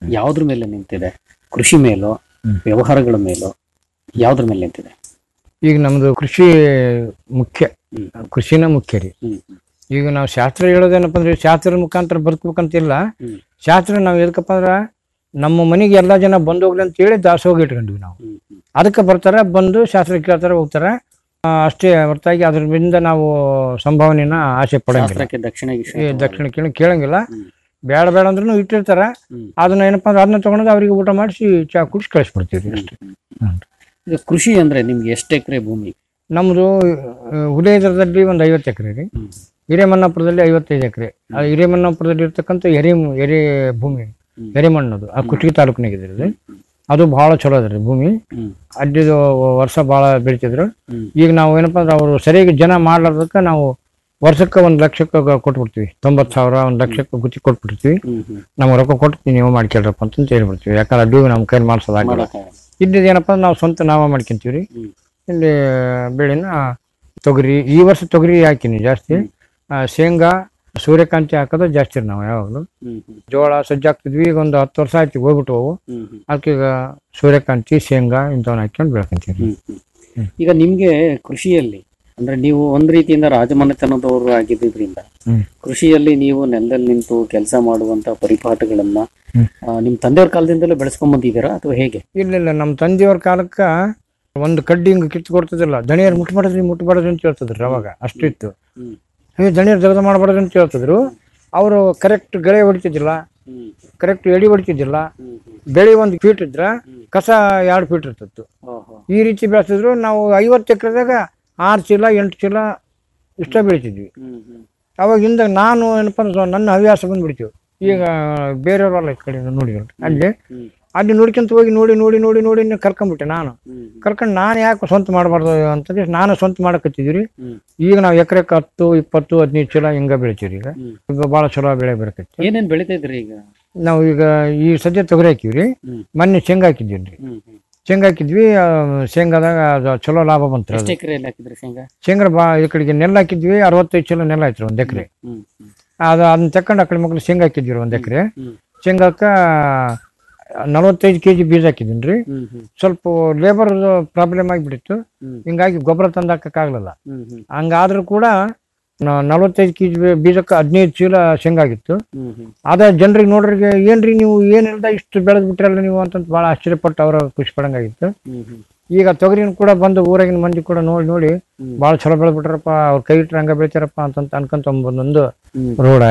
ಯಾವ್ದ್ರ ಮೇಲೆ ನಿಂತಿದೆ ಕೃಷಿ ಮೇಲೋ ವ್ಯವಹಾರಗಳ ಮೇಲೋ ಯಾವ್ದ್ರ ಮೇಲೆ ನಿಂತಿದೆ ಈಗ ನಮ್ದು ಕೃಷಿ ಮುಖ್ಯ ಕೃಷಿನ ಮುಖ್ಯ ರೀ ಈಗ ನಾವು ಶಾಸ್ತ್ರ ಹೇಳೋದೇನಪ್ಪ ಅಂದ್ರೆ ಶಾಸ್ತ್ರದ ಮುಖಾಂತರ ಬದುಕ್ಬೇಕಂತಿಲ್ಲ ಶಾಸ್ತ್ರ ನಾವು ಎದಕ್ಕಪ್ಪ ಅಂದ್ರ ನಮ್ಮ ಮನೆಗೆ ಎಲ್ಲಾ ಜನ ಬಂದು ಹೋಗ್ಲಿ ಅಂತ ಹೇಳಿ ದಾಸೋಗ ಇಟ್ಕೊಂಡ್ವಿ ನಾವು ಅದಕ್ಕೆ ಬರ್ತಾರ ಬಂದು ಶಾಸ್ತ್ರ ಕೇಳ್ತಾರ ಹೋಗ್ತಾರ ಆ, ಅಷ್ಟೇ ಹೊರತಾಗಿ ಅದರಿಂದ ನಾವು ಸಂಭಾವನೆನ ಆಸೆ ಪಡಂಗಿಲ್ಲ ಶಾಸ್ತ್ರಕ್ಕೆ ದಕ್ಷಿಣ ಗಿಕ್ಷಿಣ ಈ ದಕ್ಷಿಣ ಕೇಳಿ ಕೇಳಂಗಿಲ್ಲ ಬೇಡ ಬೇಡ ಅಂದ್ರೂ ಇಟ್ಟಿರ್ತಾರ ಅದನ್ನ ಏನಪ್ಪಾ ಅಂದ್ರೆ ಅದನ್ನ ತಗೊಂಡು ಅವರಿಗೆ ಊಟ ಮಾಡಿಸಿ ಚಾ ಕುಡಿಸಿ ಕಳಿಸ್ಬಿಡ್ತೀವಿ ಅಷ್ಟೇ ಈಗ ಕೃಷಿ ಅಂದ್ರೆ ನಿಮ್ಗೆ ಎಷ್ಟು ಎಕರೆ ಭೂಮಿ ನಮ್ದು ಹುಲೇದರದಲ್ಲಿ ಒಂದು ಐವತ್ತು ಎಕರೆ ರೀ ಹಿರೇಮನ್ನಾಪುರದಲ್ಲಿ ಐವತ್ತೈದು ಎಕರೆ ಆ ಹಿರೇಮನ್ನಾಪುರದಲ್ಲಿ ಇರ್ತಕ್ಕಂಥ ಎರೆ ಎರೆ ಭೂಮಿ ಎರೆಮಣ್ಣದು ಆ ಕುಷ್ಟಗಿ ತಾಲೂಕಿನಾಗ ಇದೆ ಅದು ಅದು ಬಹಳ ಚಲೋ ಅದ ರೀ ಭೂಮಿ ಅಲ್ಲಿದು ವರ್ಷ ಬಹಳ ಬೆಳಿತಿದ್ರು ಈಗ ನಾವು ಏನಪ್ಪಾ ಅಂದ್ರೆ ಅವರು ಸರಿಯಾಗಿ ಜನ ಮಾಡ್ಲಾರ್ದಕ್ಕೆ ನಾವು ವರ್ಷಕ್ಕೆ ಒಂದ್ ಲಕ್ಷಕ್ಕೆ ಗ- ಕೊಟ್ಬಿಡ್ತೀವಿ ತೊಂಬತ್ತು ಸಾವಿರ ಒಂದ್ ಲಕ್ಷಕ್ಕೆ ಗುತ್ತಿ ಕೊಟ್ಬಿಡ್ತೀವಿ ನಮ್ಗೆ ರೊಕ್ಕ ಕೊಟ್ಟು ನೀವು ಮಾಡ್ಕೊಳ್ರಪ್ಪ ಅಂತ ಹೇಳ್ಬಿಡ್ತೀವಿ ಯಾಕಂದ್ರೆ ಅಡ್ಡು ನಮ್ಮ ಕೈಲಿ ಮಾಡ್ಸೋದಾಗಲ್ಲ ಇಲ್ಲಿದ್ದು ಏನಪ್ಪಾ ಅಂದ್ರೆ ನಾವು ಸ್ವಂತ ನಾವ ಮಾಡ್ಕೊಂತೀವಿ ರೀ ಇಲ್ಲಿ ಬೆಳೆನ ತೊಗರಿ ಈ ವರ್ಷ ತೊಗರಿ ಹಾಕಿನಿ ಜಾಸ್ತಿ ಆ, ಶೇಂಗಾ ಸೂರ್ಯಕಾಂತಿ ಹಾಕೋದು ಜಾಸ್ತಿ ರೀ ನಾವು ಯಾವಾಗಲೂ ಜೋಳ ಸಜ್ಜೆ ಹಾಕ್ತಿದ್ವಿ ಈಗ ಒಂದು ಹತ್ತು ವರ್ಷ ಆಯ್ತು ಹೋಗ್ಬಿಟ್ಟು ಅವು ಅದಕ್ಕೆ ಈಗ ಸೂರ್ಯಕಾಂತಿ ಶೇಂಗಾ ಇಂಥವನ್ನ ಹಾಕ್ಕೊಂಡು ಬೆಳ್ಕೊಂತೀವಿ ಈಗ ನಿಮ್ಗೆ ಕೃಷಿಯಲ್ಲಿ ಅಂದ್ರೆ ನೀವು ಒಂದ್ ರೀತಿಯಿಂದ ರಾಜಮನೆತನದವರು ಆಗಿದ್ದರಿಂದ ಹ್ಮ್. ಕೃಷಿಯಲ್ಲಿ ನೀವು ನೆಲದಲ್ಲಿ ನಿಂತು ಕೆಲಸ ಮಾಡುವಂತ ಪರಿಪಾಠಗಳನ್ನ ಆ, ನಿಮ್ ತಂದೆಯವ್ರ ಕಾಲದಿಂದಲೇ ಬೆಳೆಸ್ಕೊಂಡ್ ಬಂದಿದ್ದೀರಾ ಅಥವಾ ಹೇಗೆ ಇಲ್ಲ ಇಲ್ಲ ನಮ್ಮ ತಂದೆಯವ್ರ ಕಾಲಕ್ಕ ಒಂದು ಕಡ್ಡಿ ಹಿಂಗೆ ಕಿತ್ತು ಕೊಡ್ತಿದ್ದಿಲ್ಲ ದಣಿಯರು ಮುಟ್ಬಾರ್ದ್ರಿ ಮುಟ್ಬಾರ್ದು ಅಂತ ಹೇಳ್ತಿದ್ರು ಅವಾಗ ಅಷ್ಟಿತ್ತು ಏ ದಣಿಯರು ಜಗದ ಮಾಡಬಾರ್ದು ಅಂತ ಹೇಳ್ತಿದ್ರು ಅವರು ಕರೆಕ್ಟ್ ಗಳೆ ಹೊಡಿತಿದ್ದಿಲ್ಲ ಕರೆಕ್ಟ್ ಎಡಿ ಹೊಡಿತಿದ್ದಿಲ್ಲ ಬೆಳೆ ಒಂದು ಫೀಟ್ ಇದ್ರ ಕಸ ಎರಡು ಫೀಟ್ ಇರ್ತಿತ್ತು ಈ ರೀತಿ ಬೆಳೆಸಿದ್ರು ನಾವು ಐವತ್ತು ಎಕರೆದಾಗ ಆರು ಚೀಲ ಎಂಟು ಚೀಲ ಇಷ್ಟ ಬೆಳಿತಿದ್ವಿ ಅವಾಗಿಂದ ನಾನು ಏನಪ್ಪ ಅಂದ್ರೆ ನನ್ನ ಹವ್ಯಾಸ ಬಂದ್ಬಿಡ್ತೀವಿ ಈಗ ಬೇರೆಯವರಲ್ಲ ಈ ಕಡೆ ನೋಡಿ ಅಲ್ಲಿ ಅಲ್ಲಿ ನೋಡ್ಕೊಂತ ಹೋಗಿ ನೋಡಿ ನೋಡಿ ನೋಡಿ ನೋಡಿ ಇನ್ನು ಕರ್ಕೊಂಡ್ಬಿಟ್ಟೆ ನಾನು ಕರ್ಕೊಂಡು ನಾನು ಯಾಕೆ ಸ್ವಂತ ಮಾಡಬಾರ್ದು ಅಂತಂದ್ರೆ ನಾನು ಸ್ವಂತ ಮಾಡಕತ್ತಿದ್ವಿ ಈಗ ನಾವು ಎಕರೆಕ್ಕೆ ಹತ್ತು ಇಪ್ಪತ್ತು ಹದಿನೈದು ಚೀಲ ಹಿಂಗ ಬೆಳಿತೀವಿ ಈಗ ಈಗ ಭಾಳ ಚಲೋ ಬೆಳೆ ಬರಕೈತಿ ಏನೇನ್ ಬೆಳಿತಾ ಇದ್ರಿ ಈಗ ನಾವು ಈಗ ಈ ಸದ್ಯ ತೊಗರಿ ಹಾಕಿವ್ರಿ ಮೊನ್ನೆ ಶೇಂಗಾ ಹಾಕಿದ್ವಿ ರೀ ಶೇಂಗಾ ಹಾಕಿದ್ವಿ ಆ, ಶೇಂಗಾದಾಗ ಅದು ಚಲೋ ಲಾಭ ಬಂತು ಎಷ್ಟು ಎಕರೆಯಲ್ಲಿ ಹಾಕಿದ್ರಿ ಶೇಂಗಾ ಶೇಂಗಾ ಬಾ ಈ ಕಡೆಗೆ ನೆಲ್ಲ ಹಾಕಿದ್ವಿ ಅರವತ್ತೈದು ಚೀಲ ನೆಲ ಆಯ್ತು ಒಂದ್ ಎಕರೆ ಅದು ಅದನ್ನ ತಕೊಂಡು ಆ ಕಡೆ ಮಕ್ಳು ಶೇಂಗಾ ಹಾಕಿದ್ವಿ ಒಂದ್ ಎಕರೆ ಶೇಂಗಾಕ್ಕ ನಲವತ್ತೈದು ಕೆ ಜಿ ಬೀಜ ಹಾಕಿದ್ದೀನಿ ರೀ ಸ್ವಲ್ಪ ಲೇಬರ್ ಪ್ರಾಬ್ಲಮ್ ಆಗಿಬಿಟ್ಟಿತ್ತು ಹಿಂಗಾಗಿ ಗೊಬ್ಬರ ತಂದು ಹಾಕಕ್ಕಾಗ್ಲಿಲ್ಲ ಹಂಗಾದ್ರೂ ಕೂಡ ನ- ನಲವತ್ತೈದು ಕೆ ಜಿ ಬೀಜಕ್ಕೆ ಹದಿನೈದು ಚೀಲ ಶೇಂಗಾ ಆಗಿತ್ತು ಅದ ಜನರಿಗೆ ನೋಡ್ರಿಗೆ ಏನ್ರಿ ನೀವು ಏನಿಲ್ದ ಇಷ್ಟು ಬೆಳೆದ್ ಬಿಟ್ರಲ್ಲ ನೀವು ಅಂತಂತ ಭಾಳ ಆಶ್ಚರ್ಯಪಟ್ಟು ಅವರ ಖುಷಿ ಪಡಂಗಾಗಿತ್ತು ಈಗ ತೊಗರಿನ ಕೂಡ ಬಂದು ಊರಾಗಿನ ಮಂದಿ ಕೂಡ ನೋಡಿ ನೋಡಿ ಭಾಳ ಚಲೋ ಬೆಳೆದ್ಬಿಟ್ರಪ್ಪ ಅವ್ರ ಕೈ ಇಟ್ರೆ ಹಂಗ ಬೆಳಿತಾರಪ್ಪ ಅಂತಂತ ಅನ್ಕೊಂತ ಒಂದೊಂದು ರೋಡ್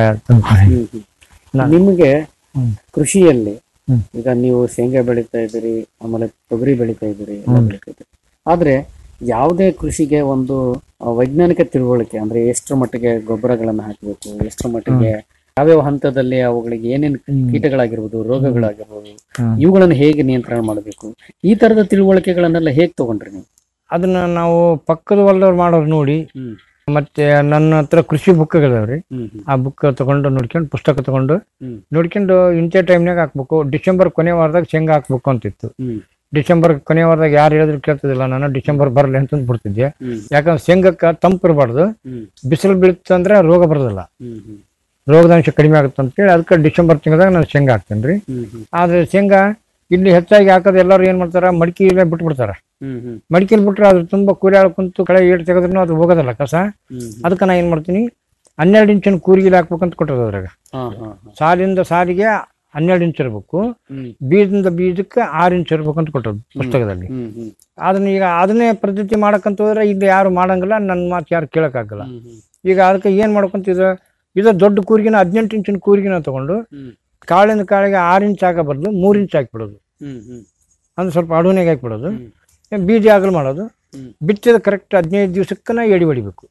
ನಿಮ್ಗೆ ಕೃಷಿಯಲ್ಲಿ ಈಗ ನೀವು ಶೇಂಗಾ ಬೆಳೀತಾ ಇದ್ದೀರಿ ಆಮೇಲೆ ತೊಗರಿ ಬೆಳೀತಾ ಇದ್ದೀರಿ ಎಲ್ಲ ಹ್ಮ್. ಬೆಳೀತಾ ಇದ್ದೀರಿ ಆದ್ರೆ ಯಾವುದೇ ಕೃಷಿಗೆ ಒಂದು ಆ, ವೈಜ್ಞಾನಿಕ ತಿಳುವಳಿಕೆ ಅಂದ್ರೆ ಎಷ್ಟರ ಮಟ್ಟಿಗೆ ಗೊಬ್ಬರಗಳನ್ನ ಹಾಕಬೇಕು ಎಷ್ಟರ ಮಟ್ಟಿಗೆ ಯಾವ್ಯಾವ ಹಂತದಲ್ಲಿ ಅವುಗಳಿಗೆ ಏನೇನು ಕೀಟಗಳಾಗಿರ್ಬೋದು ರೋಗಗಳಾಗಿರ್ಬೋದು ಹ್ಮ್. ಇವುಗಳನ್ನ ಹೇಗೆ ನಿಯಂತ್ರಣ ಮಾಡಬೇಕು ಈ ತರದ ತಿಳುವಳಿಕೆಗಳನ್ನೆಲ್ಲ ಹೇಗೆ ತಗೊಂಡ್ರಿ ನೀವು ಅದನ್ನ ನಾವು ಪಕ್ಕದ ಹೊಲದವ್ರು ಮಾಡೋರು ನೋಡಿ ಮತ್ತೆ ನನ್ನ ಹತ್ರ ಕೃಷಿ ಬುಕ್ಗಳಿದಾವ್ರಿ ಆ ಬುಕ್ ತಗೊಂಡು ನೋಡ್ಕೊಂಡು ಪುಸ್ತಕ ತಗೊಂಡು ನೋಡ್ಕೊಂಡು ಇಂಥ ಟೈಮ್ನಾಗ ಹಾಕ್ಬೇಕು ಡಿಸೆಂಬರ್ ಕೊನೆ ವಾರದಾಗ ಶೇಂಗಾ ಹಾಕ್ಬೇಕು ಅಂತಿತ್ತು ಡಿಸೆಂಬರ್ ಕೊನೆ ವಾರದಾಗ ಯಾರು ಹೇಳಿದ್ರು ಕೇಳ್ತಿದಿಲ್ಲ ನಾನು ಡಿಸೆಂಬರ್ ಬರಲಿ ಅಂತ ಬಿಡ್ತಿದ್ದೆ ಯಾಕಂದ್ರೆ ಶೇಂಗಕ್ಕ ತಂಪು ಇರಬಾರ್ದು ಬಿಸಿಲು ಬೀಳುತ್ತಂದ್ರೆ ರೋಗ ಬರೋದಿಲ್ಲ ರೋಗದ ಅಂಶ ಕಡಿಮೆ ಆಗುತ್ತೆ ಅಂತೇಳಿ ಅದಕ್ಕೆ ಡಿಸೆಂಬರ್ ತಿಂಗಳದಾಗ ನಾನು ಶೇಂಗಾ ಹಾಕ್ತೇನೆ ರೀ ಆದ್ರೆ ಶೇಂಗಾ ಇಲ್ಲಿ ಹೆಚ್ಚಾಗಿ ಹಾಕೋದು ಎಲ್ಲರೂ ಏನ್ ಮಾಡ್ತಾರ ಮಡಿಕೆಯಲ್ಲೇ ಬಿಟ್ಬಿಡ್ತಾರ ಮಡಿಕೆಲಿ ಬಿಟ್ರೆ ಅದು ತುಂಬಾ ಕೂರಿ ಕುಂತು ಕಳೆ ಏಟ್ ತೆಗೆದ್ರು ಅದು ಹೋಗೋದಲ್ಲ ಕಸ ಅದಕ್ಕೆ ನಾ ಏನ್ ಮಾಡ್ತೀನಿ ಹನ್ನೆರಡು ಇಂಚಿನ ಕೂರಿಗಿಲಿ ಹಾಕ್ಬೇಕಂತ ಕೊಟ್ಟದ ಅದ್ರಾಗ ಸಾಲಿಂದ ಸಾಲಿಗೆ ಹನ್ನೆರಡು ಇಂಚ್ ಇರ್ಬೇಕು ಬೀಜದಿಂದ ಬೀಜಕ್ಕೆ ಆರು ಇಂಚ್ ಇರ್ಬೇಕಂತ ಕೊಟ್ಟದ್ದು ಪುಸ್ತಕದಲ್ಲಿ ಅದನ್ನ ಈಗ ಅದನ್ನೇ ಪದ್ಧತಿ ಮಾಡಕ್ಕಂತ ಹೋದ್ರೆ ಇಲ್ಲಿ ಯಾರು ಮಾಡಂಗಿಲ್ಲ ನನ್ನ ಮಾತು ಯಾರು ಕೇಳಕ್ಕಾಗಲ್ಲ ಈಗ ಅದಕ್ಕೆ ಏನ್ ಮಾಡ್ಕೊಂತ ಇದು ಇದು ದೊಡ್ಡ ಕೂರಿಗಿನ ಹದಿನೆಂಟು ಇಂಚಿನ ಕೂರಿಗಿನ ತಗೊಂಡು ಕಾಳಿಂದ ಕಾಳಿಗೆ ಆರು ಇಂಚ್ ಹಾಕೋ ಬದಲು ಮೂರು ಇಂಚ್ ಹಾಕ್ಬಿಡೋದು ಅಂದ್ರೆ ಸ್ವಲ್ಪ ಅಡುನೆಗೆ ಹಾಕ್ಬಿಡೋದು ಬೀಜ ಆಗಲು ಮಾಡೋದು ಬಿತ್ತಿದ ಕರೆಕ್ಟ್ ಹದಿನೈದು ದಿವಸಕ್ಕನ ಎಡಿ ಹೊಡಿಬೇಕು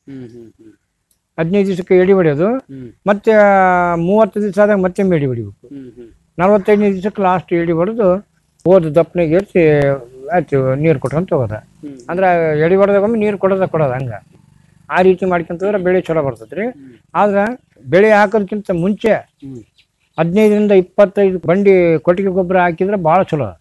ಹದಿನೈದು ದಿವಸಕ್ಕೆ ಎಡಿ ಹೊಡೆಯೋದು ಮತ್ತೆ ಮೂವತ್ತು ದಿವಸ ಆದಾಗ ಮತ್ತೆ ಎಡಿ ಹೊಡಿಬೇಕು ನಲವತ್ತೈದನೇ ದಿವಸಕ್ಕೆ ಲಾಸ್ಟ್ ಎಡಿ ಹೊಡೆದು ಹೋದ ದಪ್ಪನಿಗೆ ಏರಿಸಿ ಆಯ್ತು ನೀರು ಕೊಟ್ಕೊಂತ ಹೋಗೋದ ಅಂದ್ರೆ ಎಡಿ ಹೊಡೆದಾಗೊಮ್ಮೆ ನೀರು ಕೊಡೋದ ಕೊಡೋದ ಹಂಗ ಆ ರೀತಿ ಮಾಡ್ಕೊಂತ ಹೋದ್ರೆ ಬೆಳೆ ಚಲೋ ಬರ್ತೈತ್ರಿ ಆದ್ರೆ ಬೆಳೆ ಹಾಕೋದಕ್ಕಿಂತ ಮುಂಚೆ ಹದಿನೈದರಿಂದ ಇಪ್ಪತ್ತೈದು ಬಂಡಿ ಕೊಟ್ಟಿಗೆ ಗೊಬ್ಬರ ಹಾಕಿದ್ರೆ ಭಾಳ ಚಲೋ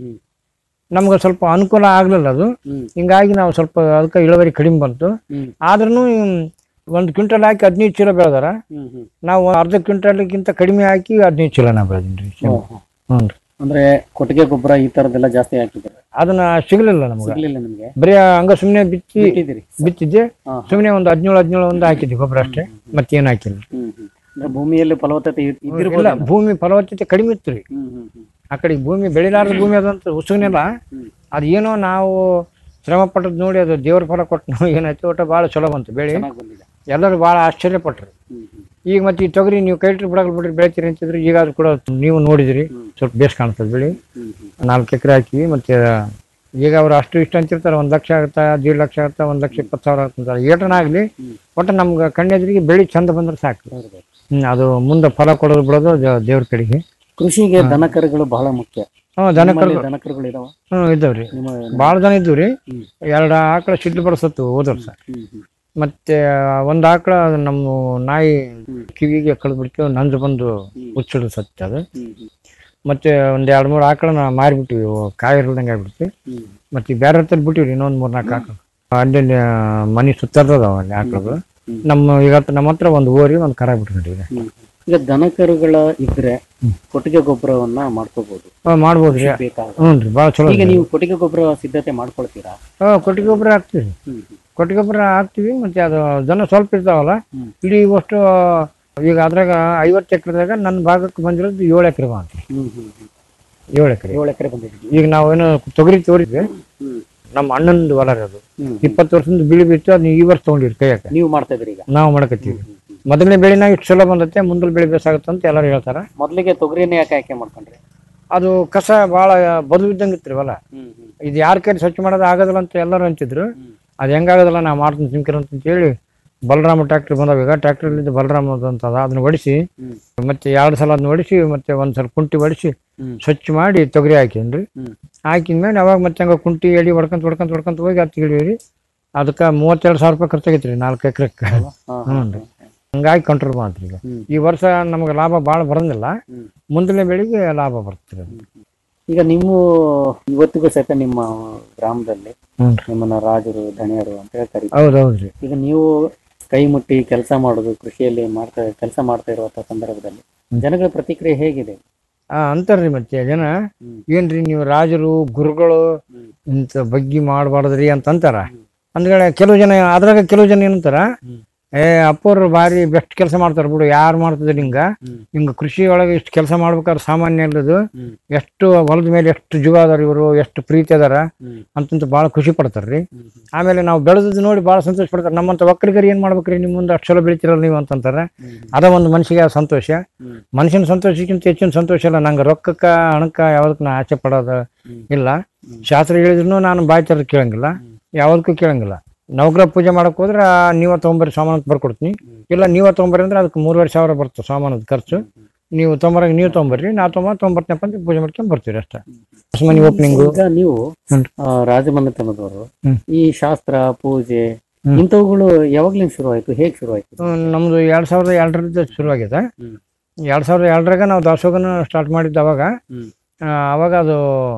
ನಮ್ಗೆ ಸ್ವಲ್ಪ ಅನುಕೂಲ ಆಗ್ಲಿಲ್ಲ ಅದು ಹಿಂಗಾಗಿ ನಾವು ಸ್ವಲ್ಪ ಅದಕ್ಕೆ ಇಳುವರಿ ಕಡಿಮೆ ಬಂತು ಆದ್ರೂ ಒಂದು ಕ್ವಿಂಟಲ್ ಹಾಕಿ ಹದಿನೈದು ಚೀಲ ಬೆಳೆದಾರ ನಾವು ಅರ್ಧ ಕ್ವಿಂಟಲ್ಗಿಂತ ಕಡಿಮೆ ಹಾಕಿ ಹದಿನೈದು ಚೀಲ ನಾ ಬೆಳೆದೀನಿ ರೀ ಹ್ಞೂ ರೀ ಅಂದ್ರೆ ಕೊಟ್ಟಿಗೆ ಗೊಬ್ಬರ ಈ ತರದೆಲ್ಲ ಜಾಸ್ತಿ ಹಾಕಿದ್ರೆ ಅದನ್ನ ಸಿಗ್ಲಿಲ್ಲ ನಮ್ಗೆ ಸಿಗ್ಲಿಲ್ಲ ನಿಮ್ಗೆ ಬರೀ ಹಂಗ ಸುಮ್ನೆ ಬಿತ್ತಿ ಬಿಟ್ಟಿದ್ದೀರಿ ಬಿತ್ತಿದ್ದೆ ಹಾ, ಸುಮ್ನೆ ಒಂದು ಹದಿನೇಳು ಹದಿನೇಳು ಒಂದು ಹಾಕಿದ್ವಿ ಗೊಬ್ಬರ ಅಷ್ಟೇ ಮತ್ತೇನು ಹಾಕಿಲ್ಲ ಹ್ಮ್ ಹ್ಮ್ ಅಂದ್ರೆ ಭೂಮಿಯಲ್ಲಿ ಫಲವತ್ತತೆ ಇದ್- ಇಲ್ಲ ಇದ್ದಿರ್ಬೋದೇನೋ? ಭೂಮಿ ಫಲವತ್ತತೆ ಕಡಿಮೆ ಇತ್ತು ರೀ ಹ್ಮ್ ಹ್ಮ್ ಹ್ಮ್ ಆ ಕಡೆ ಭೂಮಿ ಬೆಳಿಲಾರ್ದ ಭೂಮಿ ಅದಂತ ಉಸುಗನೆಲ್ಲ ಅದು ಏನೋ ನಾವು ಶ್ರಮ ಪಟ್ಟದ್ ನೋಡಿ ಅದು ದೇವ್ರ ಫಲ ಕೊಟ್ಟು ನಾವು ಏನಾಯ್ತು ಒಟ್ಟು ಭಾಳ ಚಲೋ ಬಂತು ಬೆಳೆ ಚೆನ್ನಾಗ್ ಬಂದಿದೆ ಎಲ್ಲರೂ ಭಾಳ ಆಶ್ಚರ್ಯಪಟ್ರು ಹ್ಮ್ ಹ್ಮ್ ಈಗ ಮತ್ತೆ ಈ ತೊಗರಿ ನೀವು ಕೈ ಇಟ್ಟು ಬಿಡಗಲ್ ಬಿಡ್ರಿ ಬೆಳಿತೀರಿ ಅಂತಿದ್ರು ಈಗ ಅದು ಕೂಡ ನೀವು ನೋಡಿದಿರಿ ಸ್ವಲ್ಪ ಬೇಸ್ ಕಾಣ್ತದೆ ಬೆಳೆ ಹ್ಮ್ ಹ್ಮ್ ನಾಲ್ಕು ಎಕರೆ ಹಾಕಿವಿ ಮತ್ತೆ ಈಗ ಅವ್ರು ಅಷ್ಟು ಇಷ್ಟ ಅಂತಿರ್ತಾರೆ ಒಂದು ಲಕ್ಷ ಆಗುತ್ತಾ ದೇಡ್ ಲಕ್ಷ ಆಗುತ್ತಾ ಒಂದು ಲಕ್ಷ ಇಪ್ಪತ್ತು ಸಾವಿರ ಆಗುತ್ತಂತಾರೆ ಏಟನಾಗಲಿ ಒಟ್ಟು ನಮ್ಗೆ ಕಣ್ಣೆದ್ರಿಗೆ ಬೆಳೆ ಚಂದ ಬಂದ್ರೆ ಸಾಕು ಹ್ಮ್ ಅದು ಮುಂದೆ ಫಲ ಕೊಡೋದು ಬಿಡೋದು ದೇ- ದೇವ್ರ ಕಡೆಗೆ ಕೃಷಿಗೆ ದನಕರುಗಳು ಬಹಳ ಮುಖ್ಯ ಹ್ಞೂ ದನ ನಿಮ್ಮಲ್ಲಿ ಕರು ದನಕರುಗಳು ಇದಾವ ಹ್ಞೂ ಇದ್ದಾವ್ರಿ ನಿಮ್ಮ ಭಾಳ ಜನ ಇದ್ದು ರೀ ಎರಡು ಆಕಳ ಸಿಡ್ಲು ಬಡಿಸತ್ತು ಹೋದ ವರ್ಷ ಹ್ಮ್ ಹ್ಮ್ ಮತ್ತೆ ಒಂದು ಆಕಳ ನಮ್ಮ ನಾಯಿ ಕಿವಿಗೆ ಕಳೆದು ಬಿಡ್ತು ನಂಜು ಬಂದು ಹುಚ್ಚಿಡು ಸತ್ಯ ಅದು ಹ್ಮ್ ಹ್ಮ್ ಮತ್ತೆ ಒಂದ್ ಎರಡ್ ಮೂರು ಆಕಳನ್ನ ಮಾರಿಬಿಟ್ಟಿವಿ ಅವು ಕಾಯಿ ಇರ್ದಂಗೆ ಆಗ್ಬಿಡ್ತು ಹ್ಮ್ ಮತ್ತೆ ಬೇರೆ ಹತ್ರ ಬಿಟ್ಟಿವ್ರಿ ಇನ್ನೊಂದ್ ಮೂರ್ ನಾಲ್ಕು ಆಕಳು ಅಲ್ಲಿ ಮನಿ ಸುತ್ತರ್ದವ ಅಲ್ಲಿ ಆಕಳಗಳು ನಮ್ಮ ಈಗ ನಮ್ಮ ಹತ್ರ ಒಂದು ಓರಿ ಒಂದು ಕರ ಬಿಟ್ಕೊಂಡಿವಿ ಹ್ಮ್. ಈಗ ದನಕರುಗಳ ಇದ್ರೆ ಕೊಟ್ಟಿಗೆ ಗೊಬ್ಬರವನ್ನ ಮಾಡ್ಕೋಬಹುದು ಮಾಡ್ಬೋದ್ರಿ ಬೇಕಾದ ಹ್ಞೂ ರೀ ಭಾಳ ಚಲೋ ಈಗ ನೀವು ಕೊಟ್ಟಿಗೆ ಗೊಬ್ಬರ ಸಿದ್ಧತೆ ಮಾಡ್ಕೊಳ್ತೀರಾ ಹಾಂ ಕೊಟ್ಟಿಗೆ ಗೊಬ್ಬರ ಹಾಕ್ತೀವಿ ಹ್ಮ್ ಕೊಟ್ಟಿಗೆ ಗೊಬ್ಬರ ಹಾಕ್ತಿವಿ ಮತ್ತೆ ಅದು ಜನ ಸ್ವಲ್ಪ ಇರ್ತಾವಲ್ಲ ಹ್ಮ್. ಇಡೀ ಅಷ್ಟು ಈಗ ಅದ್ರಾಗ ಐವತ್ತು ಎಕರೆದಾಗ ನನ್ನ ಭಾಗಕ್ಕೆ ಬಂದಿರೋದು ಏಳು ಎಕರೆ ಮಾತ್ರ ಹ್ಮ್ ಹ್ಮ್ ಹ್ಮ್ ಏಳು ಎಕರೆ ಏಳು ಎಕರೆ ಬಂದಿದ್ವಿ ಈಗ ನಾವೇನು ತೊಗರಿ ತೋರಿದ್ವಿ ಹ್ಮ್ ನಮ್ಮ ಅಣ್ಣಂದು ಹೊಲ ರೀ ಅದು ಹ್ಮ್. ಇಪ್ಪತ್ತು ವರ್ಷದಿಂದ ಬಿಳಿ ಬಿತ್ತು ಅದನ್ನ ಈ ವರ್ಷ ತಗೊಂಡಿರಿ ಕೈಯಾಕ ನೀವು ಮಾಡ್ತಾ ಇದ್ರಿ ಈಗ ನಾವು ಮಾಡಕತ್ತೀವಿ ಮೊದಲನೇ ಬೆಳೆನ ಇಷ್ಟು ಚಲೋ ಬಂದತ್ತೆ ಮುಂದಲ್ ಬೆಳೆ ಬೇಸಾಗತ್ತೆ ಅಂತ ಎಲ್ಲರೂ ಹೇಳ್ತಾರ ಮೊದ್ಲಿಗೆ ತೊಗರಿನೇ ಯಾಕೆ ಆಯ್ಕೆ ಮಾಡ್ಕೊಂಡ್ರಿ ಅದು ಕಸ ಭಾಳ ಬದು ಬಿದ್ದಂಗೆ ಇತ್ತು ವಲ ಹ್ಮ್ ಹ್ಮ್ ಇದು ಯಾರ ಕೈ ಸ್ವಚ್ಛ ಮಾಡೋದು ಆಗೋದಿಲ್ಲ ಅಂತ ಎಲ್ಲರೂ ಅಂತಿದ್ರು ಅದು ಹೆಂಗಾಗೋದಿಲ್ಲ ನಾ ಮಾಡ್ತೀನಿ ಸಿಂಕರ್ ಅಂತ ಹೇಳಿ ಬಲರಾಮ ಟ್ರ್ಯಾಕ್ಟರ್ ಬಂದಾವ ಈಗ ಟ್ರ್ಯಾಕ್ಟರ್ಲಿಂದ ಬಲರಾಮ ಅಂತ ಅದ ಅದನ್ನ ಹೊಡಿಸಿ ಹ್ಮ್. ಮತ್ತೆ ಎರಡು ಸಲ ಅದನ್ನ ಹೊಡಿಸಿ ಮತ್ತೆ ಒಂದ್ ಸಲ ಕುಂಟಿ ಹೊಡಿಸಿ ಹ್ಮ್. ಸ್ವಚ್ಛ ಮಾಡಿ ತೊಗರಿ ಹಾಕಿನ್ರಿ ಹ್ಮ್. ಹಾಕಿದ್ಮೇಲೆ ಅವಾಗ ಮತ್ತೆ ಹಂಗ ಕುಂಟಿ ಎಡಿ ಹೊಡ್ಕೊಂತ ಹೊಡ್ಕೊಂತ ಹೊಡ್ಕೊಂತ ಹೋಗಿ ಹತ್ತು ಹಿಡಿದ್ರಿ ಅದಕ್ಕೆ ಮೂವತ್ತೆರಡು ಸಾವಿರ ರೂಪಾಯಿ ಖರ್ಚಾಗೈತೆ ರೀ ನಾಲ್ಕು ಎಕರೆಕ್ಕೆ ಹಾ, ಹ್ಞೂ ರೀ ಹಂಗಾಗಿ ಕಂಟ್ರೋಲ್ ಮಾಡ್ರಿ ಈಗ ಹ್ಮ್. ಈ ವರ್ಷ ನಮಗೆ ಲಾಭ ಭಾಳ ಬರಂಗಿಲ್ಲ ಹ್ಮ್. ಮುಂದಿನ ಬೆಳೆಗೆ ಲಾಭ ಬರ್ತದೆ ಈಗ ನಿಮ್ಮ ಇವತ್ತಿಗೂ ಸಹಿತ ನಿಮ್ಮ ಗ್ರಾಮದಲ್ಲಿ ಹ್ಞೂ ನಿಮ್ಮನ್ನ ರಾಜರು ಧಣಿಯರು ಅಂತ ಹೇಳಿ ಕರೀತಾರೆ ಹೌದೌದ್ರಿ ಈಗ ನೀವು ಕೈ ಮುಟ್ಟಿ ಕೆಲಸ ಮಾಡೋದು ಕೃಷಿಯಲ್ಲಿ ಮಾಡ್ತಾ ಕೆಲಸ ಮಾಡ್ತಾ ಇರುವಂತ ಸಂದರ್ಭದಲ್ಲಿ ಜನಗಳ ಪ್ರತಿಕ್ರಿಯೆ ಹೇಗಿದೆ ಆ ಅಂತಾರ್ರಿ ಮತ್ತೆ ಜನ ಏನ್ರಿ ನೀವು ರಾಜರು ಗುರುಗಳು ಇಂಥ ಬಗ್ಗಿ ಮಾಡಬಾರ್ದ್ರಿ ಅಂತ ಅಂತಾರ ಅಂದ್ಗಡೆ ಕೆಲವು ಜನ ಅದ್ರಾಗ ಕೆಲವು ಜನ ಏನಂತಾರ ಏ ಅಪ್ಪವ್ರು ಭಾರಿ ಬೆಸ್ಟ್ ಕೆಲಸ ಮಾಡ್ತಾರ ಬಿಡು ಯಾರು ಮಾಡ್ತಿದ್ರು ಹಿಂಗ ಹಿಂಗ ಕೃಷಿ ಒಳಗೆ ಇಷ್ಟು ಕೆಲಸ ಮಾಡ್ಬೇಕಾದ್ರೆ ಸಾಮಾನ್ಯ ಇಲ್ಲದು ಎಷ್ಟು ಹೊಲದ ಮೇಲೆ ಎಷ್ಟು ಜುಗ ಅದಾರ ಇವರು ಎಷ್ಟು ಪ್ರೀತಿ ಅದಾರ ಅಂತಂತ ಭಾಳ ಖುಷಿ ಪಡ್ತಾರ್ರಿ ಆಮೇಲೆ ನಾವು ಬೆಳೆದದ್ದು ನೋಡಿ ಭಾಳ ಸಂತೋಷ ಪಡ್ತಾರೆ ನಮ್ಮಂತ ಒಕ್ಕಲಿಗರು ಏನ್ ಮಾಡ್ಬೇಕ್ರಿ ನಿಮ್ಮ ಮುಂದೆ ಅಷ್ಟು ಚಲೋ ಬೆಳಿತಿರಲ್ಲ ನೀವು ಅಂತಂತಾರ ಅದ ಒಂದು ಮನ್ಸಿಗೆ ಸಂತೋಷ ಮನುಷ್ಯನ ಸಂತೋಷಕ್ಕಿಂತ ಹೆಚ್ಚಿನ ಸಂತೋಷ ಇಲ್ಲ ನಂಗೆ ರೊಕ್ಕಕ್ಕ ಹಣಕ್ಕ ಯಾವ್ದಕ್ಕೆ ನಾ ಆಸೆ ಪಡೋದು ಇಲ್ಲ ಶಾಸ್ತ್ರ ಹೇಳಿದ್ರು ನಾನು ಬಾಯಿ ತೆರೆದು ಕೇಳಂಗಿಲ್ಲ ಯಾವ್ದಕ್ಕೂ ಕೇಳಂಗಿಲ್ಲ ನವಗ್ರಹ ಪೂಜೆ ಮಾಡಕ್ ಹೋದ್ರೆ ನೀವ ತಗೊಂಬರ್ರಿ ಸಾಮಾನು ಅಂತ ಬರ್ಕೊಡ್ತೀನಿ ಇಲ್ಲ ನೀವ ತಗೊಂಬರ್ರಿ ಅಂದ್ರೆ ಅದಕ್ಕೆ ಮೂರುವರೆ ಸಾವಿರ ಬರ್ತದೆ ಸಾಮಾನದ ಖರ್ಚು ನೀವು ತೊಂಬರಾಗ ನೀವು ತೊಗೊಂಬರ್ರಿ ನಾ ತೊಗೊಂಬ ತೊಗೊಂಬರ್ತೀನಪ್ಪ ಅಂತ ಪೂಜೆ ಮಾಡ್ಕೊಂಡ್ ಬರ್ತೀವಿ ಅಷ್ಟೇ ಮನಿ ಓಪನಿಂಗು ಈಗ ನೀವು ಹ್ಮ್. ಆ, ರಾಜಮನೆತನದವರು ಹ್ಮ್. ಈ ಶಾಸ್ತ್ರ ಪೂಜೆ ಇಂಥವುಗಳು ಯಾವಾಗ್ಲಿಂದ ಶುರು ಆಯ್ತು ಹೇಗ್ ಶುರು ಆಯ್ತು ನಮ್ದು ಎರಡ್ ಸಾವಿರದ ಎರಡರಿಂದ ಶುರುವಾಗಿದೆ ಹ್ಮ್. ಎರಡ್ ಸಾವಿರದ ಎರಡರಾಗ ನಾವು ದಾಸೋಗನ ಸ್ಟಾರ್ಟ್ ಮಾಡಿದ್ದು ಅವಾಗ ಹ್ಮ್. ಆ, ಅವಾಗ ಅದು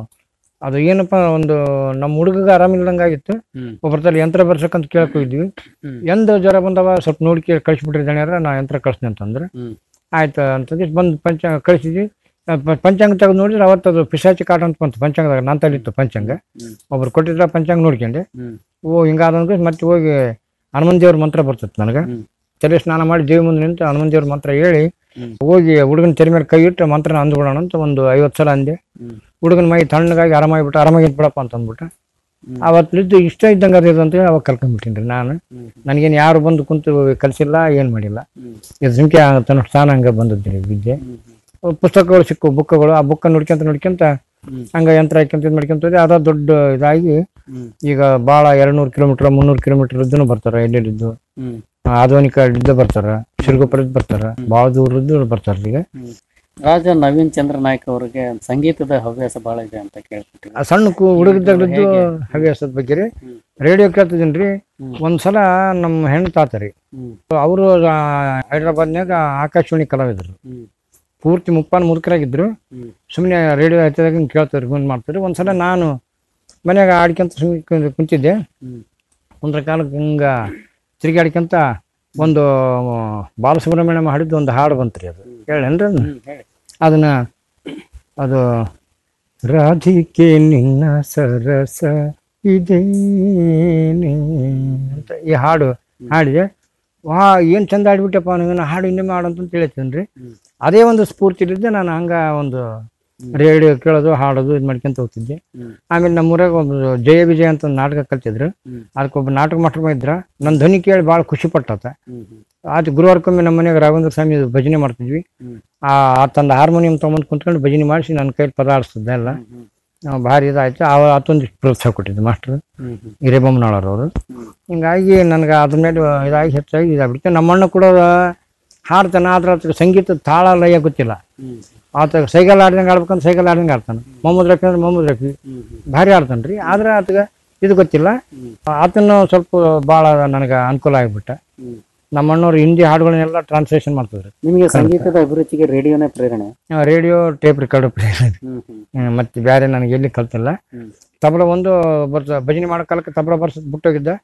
ಅದು ಏನಪ್ಪ ಒಂದು ನಮ್ಮ ಹುಡುಗಗೆ ಆರಾಮಿಲ್ದಂಗೆ ಆಗಿತ್ತು ಹ್ಮ್. ಒಬ್ಬರ ತಲೆ ಯಂತ್ರ ಬರ್ಸಕ್ಕಂತ ಕೇಳಕ್ ಹೋಗಿದ್ವಿ ಹ್ಮ್. ಎಂದ ಜ್ವರ ಬಂದವ ಸ್ವಲ್ಪ ನೋಡಿ ಕೇಳಿ ಕಳಿಸ್ಬಿಟ್ರಿ ದಣ್ಯಾರ ನಾ ಯಂತ್ರ ಕಳಿಸ್ತೀನಿ ಅಂತಂದ್ರೆ ಹ್ಮ್. ಆಯ್ತು ಅಂತಂದು ಬಂದು ಪಂಚ ಕಳಿಸಿದ್ವಿ ಆ, ಪ- ಪಂಚಾಂಗ ತೆಗೆದು ನೋಡಿದ್ರೆ ಅವತ್ತು ಅದು ಪಿಶಾಚಿ ಕಾಟ ಅಂತ ಬಂತು ಪಂಚಾಂಗದಾಗ ನನ್ನ ತಲಿತ್ತು ಪಂಚಾಂಗ ಹ್ಮ್. ಒಬ್ರು ಕೊಟ್ಟಿದ್ರ ಪಂಚಾಂಗ ನೋಡ್ಕೊಂಡೆ ಹ್ಮ್. ಓ ಹಿಂಗಾದಂಗ ಮತ್ತೆ ಹೋಗಿ ಹನುಮಂತ ದೇವ್ರ ಮಂತ್ರ ಬರ್ತೈತೆ ನನಗೆ ಹ್ಮ್. ತಲೆ ಸ್ನಾನ ಮಾಡಿ ದೇವಿ ಮುಂದೆ ನಿಂತು ಹನುಮಂತ ದೇವ್ರ ಮಂತ್ರ ಹೇಳಿ ಹ್ಮ್. ಹೋಗಿ ಹುಡುಗನ ತೆರೆ ಮೇಲೆ ಕೈ ಇಟ್ಟು ಮಂತ್ರನ ಅಂದ್ಬಿಡೋಣ ಅಂತ ಒಂದು ಐವತ್ತು ಸಲ ಅಂದೆ ಹ್ಮ್. ಹುಡುಗನ ಮೈ ತಣ್ಣಗಾಗಿ ಆರಾಮಾಗಿಬಿಟ್ಟು ಆರಾಮಾಗಿ ಬಿಡಪ್ಪ ಅಂತ ಅಂದ್ಬಿಟ್ಟು ಹ್ಮ್. ಅವತ್ತಿದ್ದು ಇಷ್ಟ ಇದ್ದಂಗೆ ಅದು ಇದು ಅಂತೇಳಿ ಅವಾಗ ಕಲ್ಕೊಂಡ್ಬಿಟ್ಟಿನಿ ನಾನು ಹ್ಮ್. ನನಗೇನು ಯಾರು ಬಂದು ಕುಂತು ಕಲಿಸಿಲ್ಲ ಏನು ಮಾಡಿಲ್ಲ ಹ್ಮ್. ಇದು ಸಂಖ್ಯೆ ತನ್ನ ಸ್ಥಾನ ಹಂಗೆ ಬಂದದ್ರಿ ವಿದ್ಯೆ ಹ್ಮ್. ಪುಸ್ತಕಗಳು ಸಿಕ್ಕು ಬುಕ್ಗಳು ಆ ಬುಕ್ ನೋಡ್ಕೊಂತ ನೋಡ್ಕೊಂತ ಹ್ಮ್. ಹಂಗ ಯಂತ್ರ ಹಾಕ್ಯಂತ ಇದು ಮಾಡ್ಕೊಂತ ಹೋದೆ ಅದ ದೊಡ್ಡ ಇದಾಗಿ ಹ್ಮ್. ಈಗ ಭಾಳ ಎರಡ್ನೂರು ಕಿಲೋಮೀಟರ್ ಮುನ್ನೂರು ಕಿಲೋಮೀಟರ್ ಇದ್ದು ಬರ್ತಾರ ಎಲ್ಲೆಲ್ಲಿದ್ದು ಹ್ಮ್. ಆಧುನಿಕ ಇದ್ದು ಬರ್ತಾರ ಶಿರಗುಪ್ಪರದ್ದು ಬರ್ತಾರ ಭಾಳ ದೂರದ್ದು ಬರ್ತಾರ ಈಗ ಹ್ಮ್. ರಾಜ ನವೀನ್ ಚಂದ್ರ ನಾಯ್ಕ ಅವರಿಗೆ ಸಂಗೀತದ ಹವ್ಯಾಸ ಬಹಳ ಇದೆ ಅಂತ ಕೇಳ್ಬಿಟ್ಟಿವಿ ಆ ಸಣ್ಣ ಕು ಹುಡುಗದ್ದಾಗದ್ದು ಹವ್ಯಾಸದ ಬಗ್ಗೆ ರೀ ರೇಡಿಯೋ ಕೇಳ್ತಿದ್ದೀನಿ ಒಂದ್ಸಲ ನಮ್ಮ ಹೆಣ್ಣು ತಾತ ರೀ ಹ್ಮ್. ಅವರು ಹೈದ್ರಾಬಾದ್ನಾಗ ಆಕಾಶವಾಣಿ ಕಲಾವಿದರು ಹ್ಮ್. ಪೂರ್ತಿ ಮುಪ್ಪಾನ್ ಮುದುಕರಾಗಿದ್ರು ಹ್ಮ್. ಸುಮ್ಮನೆ ರೇಡಿಯೋ ಹತ್ತಿದಾಗ ಹಿಂಗೆ ಕೇಳ್ತಾರೆ ಮುಂದೆ ಮಾಡ್ತಾರೆ ಒಂದ್ಸಲ ನಾನು ಮನ್ಯಾಗ ಆಡ್ಕೊಂತ ಸುಮ್ಮನೆ ಕುಂತಿದ್ದೆ ಹ್ಮ್. ಒಂದ್ರ ಕಾಲಕ್ಕೆ ಹಿಂಗ ತಿರುಗಾಡ್ಕೊಂತ ಒಂದು ಬಾಲಸುಬ್ರಹ್ಮಣ್ಯಂ ಹಾಡಿದ್ದು ಒಂದು ಹಾಡು ಬಂತ್ರಿ ಅದು ಹೇಳೇನ್ರಿ ಅದನ್ನ? ಹ್ಮ್, ಹೇಳಿ ಅದನ್ನ ಅದು ರಾಧಿಕೆ ನಿನ್ನ ಸರಸ ಇದೇನೆ ಅಂತ ಈ ಹಾಡು ಹಾಡಿದೆ ವಾ ಏನು ಚಂದ ಹಾಡ್ಬಿಟ್ಟಪ್ಪ ನನಗೆ ಹಾಡು ಇನ್ನೊಮ್ಮೆ ಹಾಡು ಅಂತ ಹೇಳ್ತೀನಿ ರೀ ಅದೇ ಒಂದು ಸ್ಫೂರ್ತಿಲಿದ್ದೆ ನಾನು ಹಂಗ ಒಂದು ರೇಡಿಯೋ ಕೇಳೋದು ಹಾಡೋದು ಇದು ಮಾಡ್ಕೊಂತ ಹೋಗ್ತಿದ್ದೆ ಆಮೇಲೆ ನಮ್ಮೂರಾಗ ಒಬ್ಬ ಜಯ ವಿಜಯ ಅಂತ ಒಂದು ನಾಟಕ ಕಲ್ತಿದ್ರು ಅದಕ್ಕೊಬ್ಬ ನಾಟಕ ಮಾಸ್ಟರ್ ಇದ್ರ ನನ್ನ ಧ್ವನಿ ಕೇಳಿ ಭಾಳ ಖುಷಿ ಪಟ್ಟತ ಆತ ಗುರುವಾರಕ್ಕೊಮ್ಮೆ ನಮ್ಮ ಮನೆಯಾಗ ರಾಘವೇಂದ್ರ ಸ್ವಾಮಿ ಭಜನೆ ಮಾಡ್ತಿದ್ವಿ ಆ ಆತಂದು ಹಾರ್ಮೋನಿಯಂ ತೊಗೊಂಬಂದು ಕುಂತ್ಕೊಂಡು ಭಜನೆ ಮಾಡಿಸಿ ನನ್ನ ಕೈಲಿ ಪದ ಆಡಿಸ್ತಿದ್ದೆ ಎಲ್ಲ ಆ, ಭಾರಿ ಇದಾಯ್ತು ಅವ ಆತೊಂದಿಷ್ಟು ಪ್ರೋತ್ಸಾಹ ಕೊಟ್ಟಿದ್ದು ಮಾಸ್ಟರ್ ಹಿರೇಬೊಮ್ಮನವ್ರವರು ಹಿಂಗಾಗಿ ನನಗೆ ಅದ್ರ ಮೇಲೆ ಇದಾಗಿ ಹೆಚ್ಚಾಗಿ ಇದಾಗ್ಬಿಡುತ್ತೆ ನಮ್ಮಣ್ಣ ಕೂಡ ಹಾಡ್ತಾನೆ ಆದ್ರೆ ಆತಗೆ ಸಂಗೀತ ತಾಳ ಲಯ ಗೊತ್ತಿಲ್ಲ ಆತ ಸೈಕಲ್ ಆಡ್ದಂಗೆ ಆಡ್ಬೇಕಂದ್ರೆ ಸೈಕಲ್ ಆಡ್ದಂಗೆ ಆಡ್ತಾನೆ ಮೊಹಮ್ಮದ್ ರಫಿ ಅಂದ್ರೆ ಮೊಹಮ್ಮದ್ ರಫಿ ಭಾರಿ ಆಡ್ತಾನೆ ರೀ ಆದ್ರೆ ಆತಗೆ ಇದು ಗೊತ್ತಿಲ್ಲ ಆತನ ಸ್ವಲ್ಪ ಭಾಳ ನನಗೆ ಅನುಕೂಲ ಆಗಿಬಿಟ್ಟ ನಮ್ಮ ಅಣ್ಣವ್ರು ಹಿಂದಿ ಹಾಡುಗಳನ್ನೆಲ್ಲ ಟ್ರಾನ್ಸ್ಲೇಷನ್ ಮಾಡ್ತಿದ್ರು ನಿಮಗೆ ಸಂಗೀತದ ಅಭಿರುಚಿಗೆ ರೇಡಿಯೋನೇ ಪ್ರೇರಣೆ ರೇಡಿಯೋ ಟೇಪ್ ರೆಕಾರ್ಡ್ ಹ್ಮ್ ಹ್ಮ್ ಹ್ಮ್, ಮತ್ತೆ ಬೇರೆ ನನಗೆ ಎಲ್ಲಿ ಕಲ್ತಿಲ್ಲ ತಬಲ ಒಂದು ಬರ್ತ ಭಜನೆ ಮಾಡೋ ಕಾಲಕ್ಕೆ ತಬಲ ಬರ್ಸ ಬಿಟ್ಟೋಗಿದ್ದ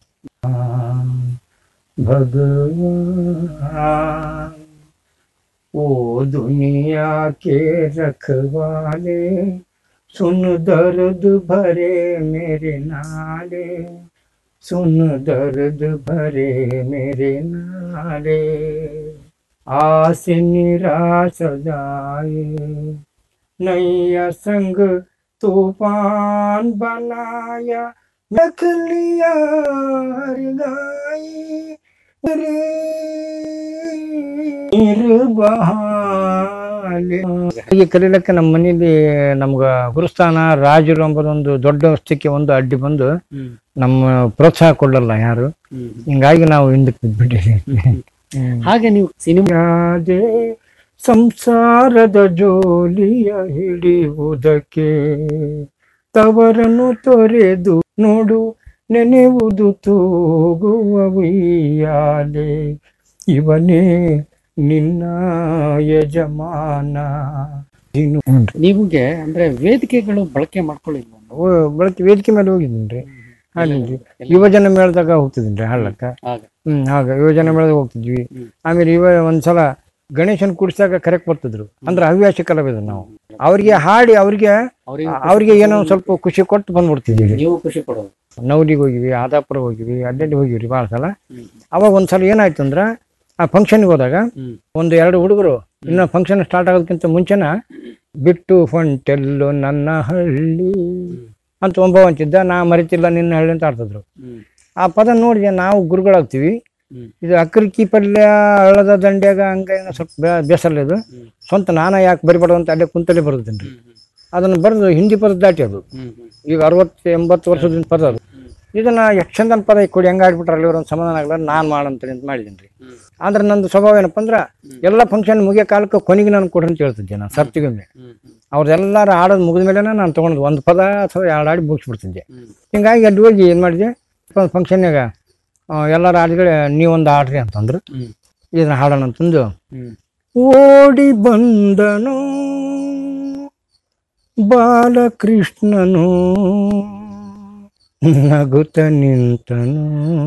भगवान ओ दुनिया के रखवाले सुन दर्द भरे मेरे नाले सुन दर्द भरे मेरे नाले आस निराश जाए नैया संग तूफान बनाया रख लिया हर गाई ಹೀಗೆ ಕಲೀಲಿಕ್ಕೆ ನಮ್ಮ ಮನೇಲಿ ನಮ್ಗ ಗುರುಸ್ಥಾನ ರಾಜರು ಎಂಬುದೊಂದು ದೊಡ್ಡ ವಸ್ತುಕ್ಕೆ ಒಂದು ಅಡ್ಡಿ ಬಂದು ನಮ್ಮ ಪ್ರೋತ್ಸಾಹ ಕೊಡಲ್ಲ ಯಾರು ಹಿಂಗಾಗಿ ನಾವು ಹಿಂದಕ್ಕೆ ಬಿದ್ಬಿಟ್ಟಿದ್ದೀವಿ ಹಾಗೆ ನೀವು ಸಿನಿಮಾ ಯಾದೆ ಸಂಸಾರದ ಜೋಲಿಯ ಹಿಡಿಯುವುದಕ್ಕೆ ತವರನ್ನು ತೊರೆದು ನೋಡು ನೆನೆಯುವುದು ತೂಗುವ ಉಯ್ಯಾಲೆ ಇವನೇ ನಿನ್ನ ಯಜಮಾನ ಇನ್ನು ನಿಮಗೆ ಅಂದ್ರೆ ವೇದಿಕೆಗಳು ಬಳಕೆ ಮಾಡ್ಕೊಳ್ಳಿಲ್ವ ಓ- ಬಳಕೆ ವೇದಿಕೆ ಮೇಲೆ ಹೋಗಿದ್ದೀನಿ ರೀ ಹಾಡಿದ್ವಿ ಯುವಜನ ಮೇಳದಾಗ ಹೋಗ್ತಿದ್ದೀನಿ ರೀ ಹಾಡ್ಲಕ್ಕ ಹಾಗ ಹ್ಮ್ ಹಾಗ ಯುವಜನ ಮೇಳದಾಗ ಹೋಗ್ತಿದ್ವಿ ಆಮೇಲೆ ಇವ ಒಂದ್ಸಲ ಗಣೇಶನ್ ಕೂಡಿಸಿದಾಗ ಕರೆಕ್ಟ್ ಬರ್ತಿದ್ರು ಅಂದ್ರೆ ಹವ್ಯಾಸ ಕಲಾವಿದ್ರು ನಾವು ಅವ್ರಿಗೆ ಹಾಡಿ ಅವ್ರಿಗೆ ಅವ್ರಿಗೆ ಏನೋ ಒಂದ್ ಸ್ವಲ್ಪ ಖುಷಿ ಕೊಟ್ಟು ಬಂದ್ಬಿಡ್ತಿದ್ವಿ ನೀವು ಖುಷಿ ಪಡೋದು ನವಲಿಗೆ ಹೋಗಿವಿ ಆದಾಪುರ ಹೋಗಿವಿ ಅಡ್ಡಲ್ಲಿ ಹೋಗಿವ್ರಿ ಭಾಳ ಸಲ ಅವಾಗ ಒಂದ್ಸಲ ಏನಾಯ್ತು ಅಂದ್ರ ಆ ಫಂಕ್ಷನ್ಗೆ ಹೋದಾಗ ಒಂದು ಎರಡು ಹುಡುಗರು ಇನ್ನ ಫಂಕ್ಷನ್ ಸ್ಟಾರ್ಟ್ ಆಗೋದಕ್ಕಿಂತ ಮುಂಚೆನ ಬಿಟ್ಟು ಹೊಂಟೆಲ್ಲು ನನ್ನ ಹಳ್ಳಿ ಅಂತ ಒಬ್ಬ ಅಂತಿದ್ದ ನಾ ಮರಿತಿಲ್ಲ ನಿನ್ನ ಹಳ್ಳಿ ಅಂತ ಆಡ್ತಿದ್ರು ಆ ಪದ ನೋಡಿದೆ ನಾವು ಗುರುಗಳಾಗ್ತೀವಿ ಇದು ಅಕ್ರಕ್ಕಿ ಪಲ್ಯ ಹಳ್ಳದ ದಂಡ್ಯಾಗ ಹಂಗ ಹಿಂಗ ಸ್ವಲ್ಪ ಬೇ- ಬೇಸರ ಇದು ಸ್ವಂತ ನಾನ ಯಾಕೆ ಬರಿಬಾರ್ದು ಅಂತ ಅಲ್ಲೇ ಕುಂತಲ್ಲೇ ಬರ್ದಿದ್ದೀನಿ ರೀ ಅದನ್ನು ಬರೆದು ಹಿಂದಿ ಪದ ದಾಟಿ ಅದು ಈಗ ಅರವತ್ತು ಎಂಬತ್ತು ವರ್ಷದಿಂದ ಪದ ಅದು ಇದನ್ನ ಎಷ್ಟು ಚಂದನ ಪದ ಈ ಕೊಡಿ ಹೆಂಗೆ ಆಡ್ಬಿಟ್ರಲ್ಲ ಇವ್ರು ಒಂದು ಸಮಾಧಾನ ಆಗಲ್ಲ ನಾನು ಮಾಡಂತೀನಿ ಅಂತ ಮಾಡಿದ್ದೀನಿ ರೀ ಆದ್ರೆ ನಂದು ಸ್ವಭಾವ ಏನಪ್ಪ ಅಂದ್ರೆ ಎಲ್ಲ ಫಂಕ್ಷನ್ ಮುಗಿಯೋ ಕಾಲಕ್ಕೆ ಕೊನೆಗೆ ನಾನು ಕೊಡ್ರಿ ಅಂತ ಹೇಳ್ತಿದ್ದೆ ನಾನು ಸರ್ತಿಗೊಮ್ಮೆ ಅವ್ರದ್ದೆಲ್ಲರೂ ಆಡೋದು ಮುಗಿದ ಮೇಲೆ ನಾನು ತೊಗೊಂಡು ಒಂದು ಪದ ಅಥವಾ ಎರಡು ಆಡಿ ಮುಗಿಸ್ಬಿಡ್ತಿದ್ದೆ ಹಿಂಗಾಗಿ ಅಲ್ಲಿ ಹೋಗಿ ಏನು ಮಾಡಿದೆ ಒಂದು ಫಂಕ್ಷನ್ಯಾಗ ಎಲ್ಲರೂ ಆಡಿದ್ರೆ ನೀವೊಂದು ಆಡ್ರಿ ಅಂತಂದ್ರು ಇದನ್ನ ಹಾಡೋಣ ಅಂತಂದು ಓಡಿ ಬಂದನು ಬಾಲಕೃಷ್ಣನು ನಗುತ್ತ ನಿಂತನು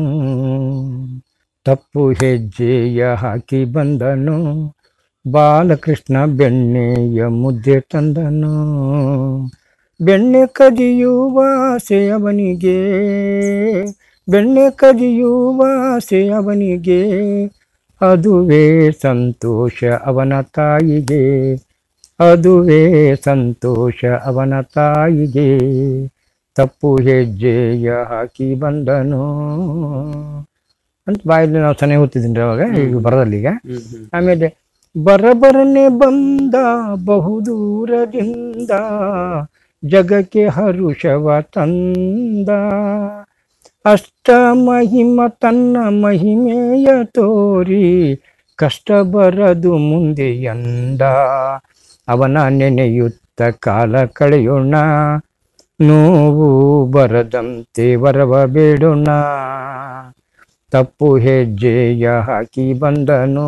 ತಪ್ಪು ಹೆಜ್ಜೆಯ ಹಾಕಿ ಬಂದನು ಬಾಲಕೃಷ್ಣ ಬೆಣ್ಣೆಯ ಮುದ್ದೆ ತಂದನು ಬೆಣ್ಣೆ ಕದಿಯುವ ಅವನಿಗೆ ಬೆಣ್ಣೆ ಕದಿಯುವ ಅವನಿಗೆ ಅದುವೇ ಸಂತೋಷ ಅವನ ತಾಯಿಗೆ ಅದುವೇ ಸಂತೋಷ ಅವನ ತಾಯಿಗೆ ತಪ್ಪು ಹೆಜ್ಜೆಯ ಹಾಕಿ ಬಂದನು ಅಂತ ಬಾಯಲ್ಲಿ ನಾವು ಚೆನ್ನಾಗಿ ಓದ್ತಿದ್ದೀನಿ ರೀ ಅವಾಗ ಈಗ ಬರದಲ್ಲಿ ಈಗ ಆಮೇಲೆ ಬರಬರನೆ ಬಂದ ಬಹುದೂರದಿಂದ ಜಗಕ್ಕೆ ಹರುಷವ ತಂದ ಅಷ್ಟ ಮಹಿಮ ತನ್ನ ಮಹಿಮೆಯ ತೋರಿ ಕಷ್ಟ ಬರದು ಮುಂದೆ ಎಂದ ಅವನ ನೆನೆಯುತ್ತ ಕಾಲ ಕಳೆಯೋಣ ನೋವು ಬರದಂತೆ ವರವ ಬೇಡೋಣ ತಪ್ಪು ಹೆಜ್ಜೆಯ ಹಾಕಿ ಬಂದನು